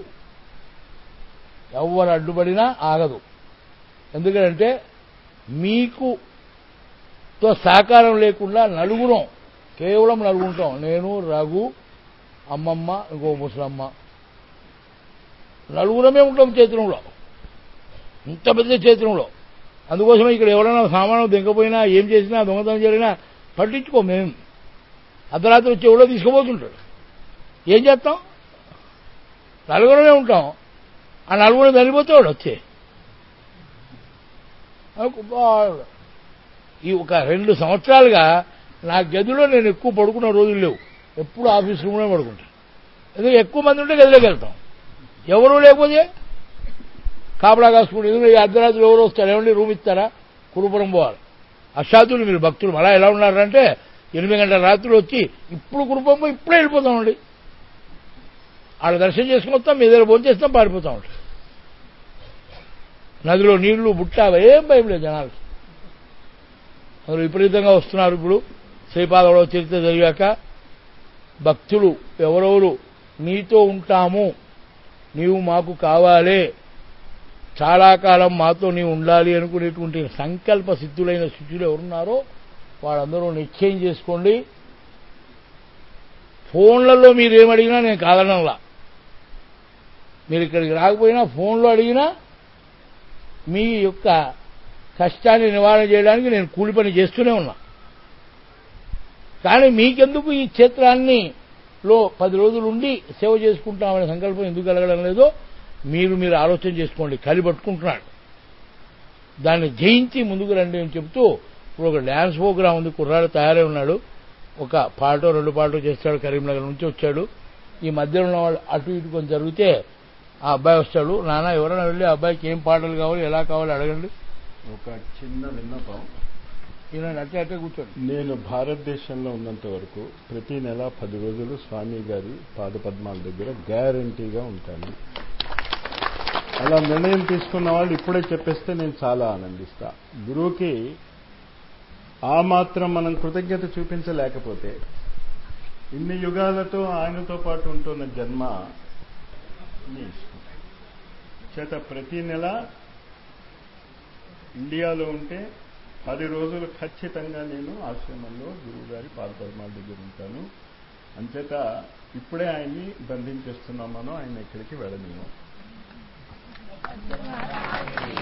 ఎవరు అడ్డుపడినా ఆగదు ఎందుకంటే మీకు తో సహకారం లేకుండా నలుగురం కేవలం నలుగుంటాం నేను రఘు అమ్మమ్మ ఇంకో ముసలమ్మ నలుగురమే ఉంటాం చైత్రంలో ఇంత పెద్ద చైత్రంలో అందుకోసమే ఇక్కడ ఎవరైనా సామాను దింకపోయినా ఏం చేసినా దొంగతనం జరిగినా పట్టించుకో మేము అర్ధరాత్రి వచ్చి ఎవడో తీసుకుపోతుంటాడు ఏం చేస్తాం నలుగురమే ఉంటాం ఆ నలుగురు చనిపోతే వాడు వచ్చే ఈ ఒక రెండు సంవత్సరాలుగా నా గదిలో నేను ఎక్కువ పడుకున్న రోజులు లేవు ఎప్పుడు ఆఫీస్ రూమ్లో పడుకుంటా ఎందుకంటే ఎక్కువ మంది ఉంటే గదిలోకి వెళ్తాం ఎవరు లేకపోతే కాపలా కాసుకుంటే ఎందుకంటే ఈ అర్ధరాత్రి ఎవరు వస్తారు ఏమండి రూమ్ ఇస్తారా కురుపురం పోవాలి అశాతులు మీరు భక్తులు అలా ఎలా ఉన్నారంటే ఎనిమిది గంటల రాత్రి వచ్చి ఇప్పుడు కురుపురం పోయి ఇప్పుడే వెళ్ళిపోతామండి ఆడ దర్శనం చేసుకుని వస్తాం మీ దగ్గర భోజనం చేస్తాం పారిపోతాం ఉంటాం నదిలో నీళ్లు బుట్ట ఏం భయం లేదు జనాలకి అందులో విపరీతంగా వస్తున్నారు ఇప్పుడు శ్రీపాదవడవ చరిత్ర జరిగాక భక్తులు ఎవరెవరు నీతో ఉంటాము నీవు మాకు కావాలే చాలా కాలం మాతో నీవు ఉండాలి అనుకునేటువంటి సంకల్ప సిద్ధులైన శిష్యులు ఎవరున్నారో వాళ్ళందరూ నిశ్చయం చేసుకోండి ఫోన్లలో మీరు ఏమడిగినా నేను కాదనంలా మీరు ఇక్కడికి రాకపోయినా ఫోన్లో అడిగినా మీ యొక్క కష్టాన్ని నివారణ చేయడానికి నేను కూలి పని చేస్తూనే ఉన్నా కానీ మీకెందుకు ఈ క్షేత్రాన్ని లో పది రోజులు ఉండి సేవ చేసుకుంటామనే సంకల్పం ఎందుకు కలగడం లేదో మీరు మీరు ఆలోచన చేసుకోండి కలి పట్టుకుంటున్నాడు దాన్ని జయించి ముందుకు రండి అని చెప్తూ ఇప్పుడు ఒక డ్యాన్స్ ప్రోగ్రాం ఉంది కుర్రాడు తయారై ఉన్నాడు ఒక పాటో రెండు పాటో చేస్తాడు కరీంనగర్ నుంచి వచ్చాడు ఈ మధ్యలో ఉన్న వాళ్ళు అటు ఇటు కొంచెం జరిగితే ఆ అబ్బాయి వస్తాడు నాన్న ఎవరైనా వెళ్ళి ఆ అబ్బాయికి ఏం పాటలు కావాలి ఎలా కావాలి అడగండి ఒక చిన్న విన్నపం ఈయన అట్టే అట్టే కూర్చోండి నేను భారతదేశంలో ఉన్నంత వరకు ప్రతి నెల పది రోజులు స్వామి గారి పాదపద్మాల దగ్గర గ్యారంటీగా ఉంటాను అలా నిర్ణయం తీసుకున్న వాళ్ళు ఇప్పుడే చెప్పేస్తే నేను చాలా ఆనందిస్తా గురువుకి ఆ మాత్రం మనం కృతజ్ఞత చూపించలేకపోతే ఇన్ని యుగాలతో ఆయనతో పాటు ఉంటున్న జన్మ నీ ఇష్టం చేత ప్రతి నెల ఇండియాలో ఉంటే పది రోజులు ఖచ్చితంగా నేను ఆశ్రమంలో గురువు గారి పాదపద్మాల దగ్గర ఉంటాను అంచేత ఇప్పుడే ఆయన్ని బంధించేస్తున్నాం మనం ఆయన ఎక్కడికి వెళ్ళలేము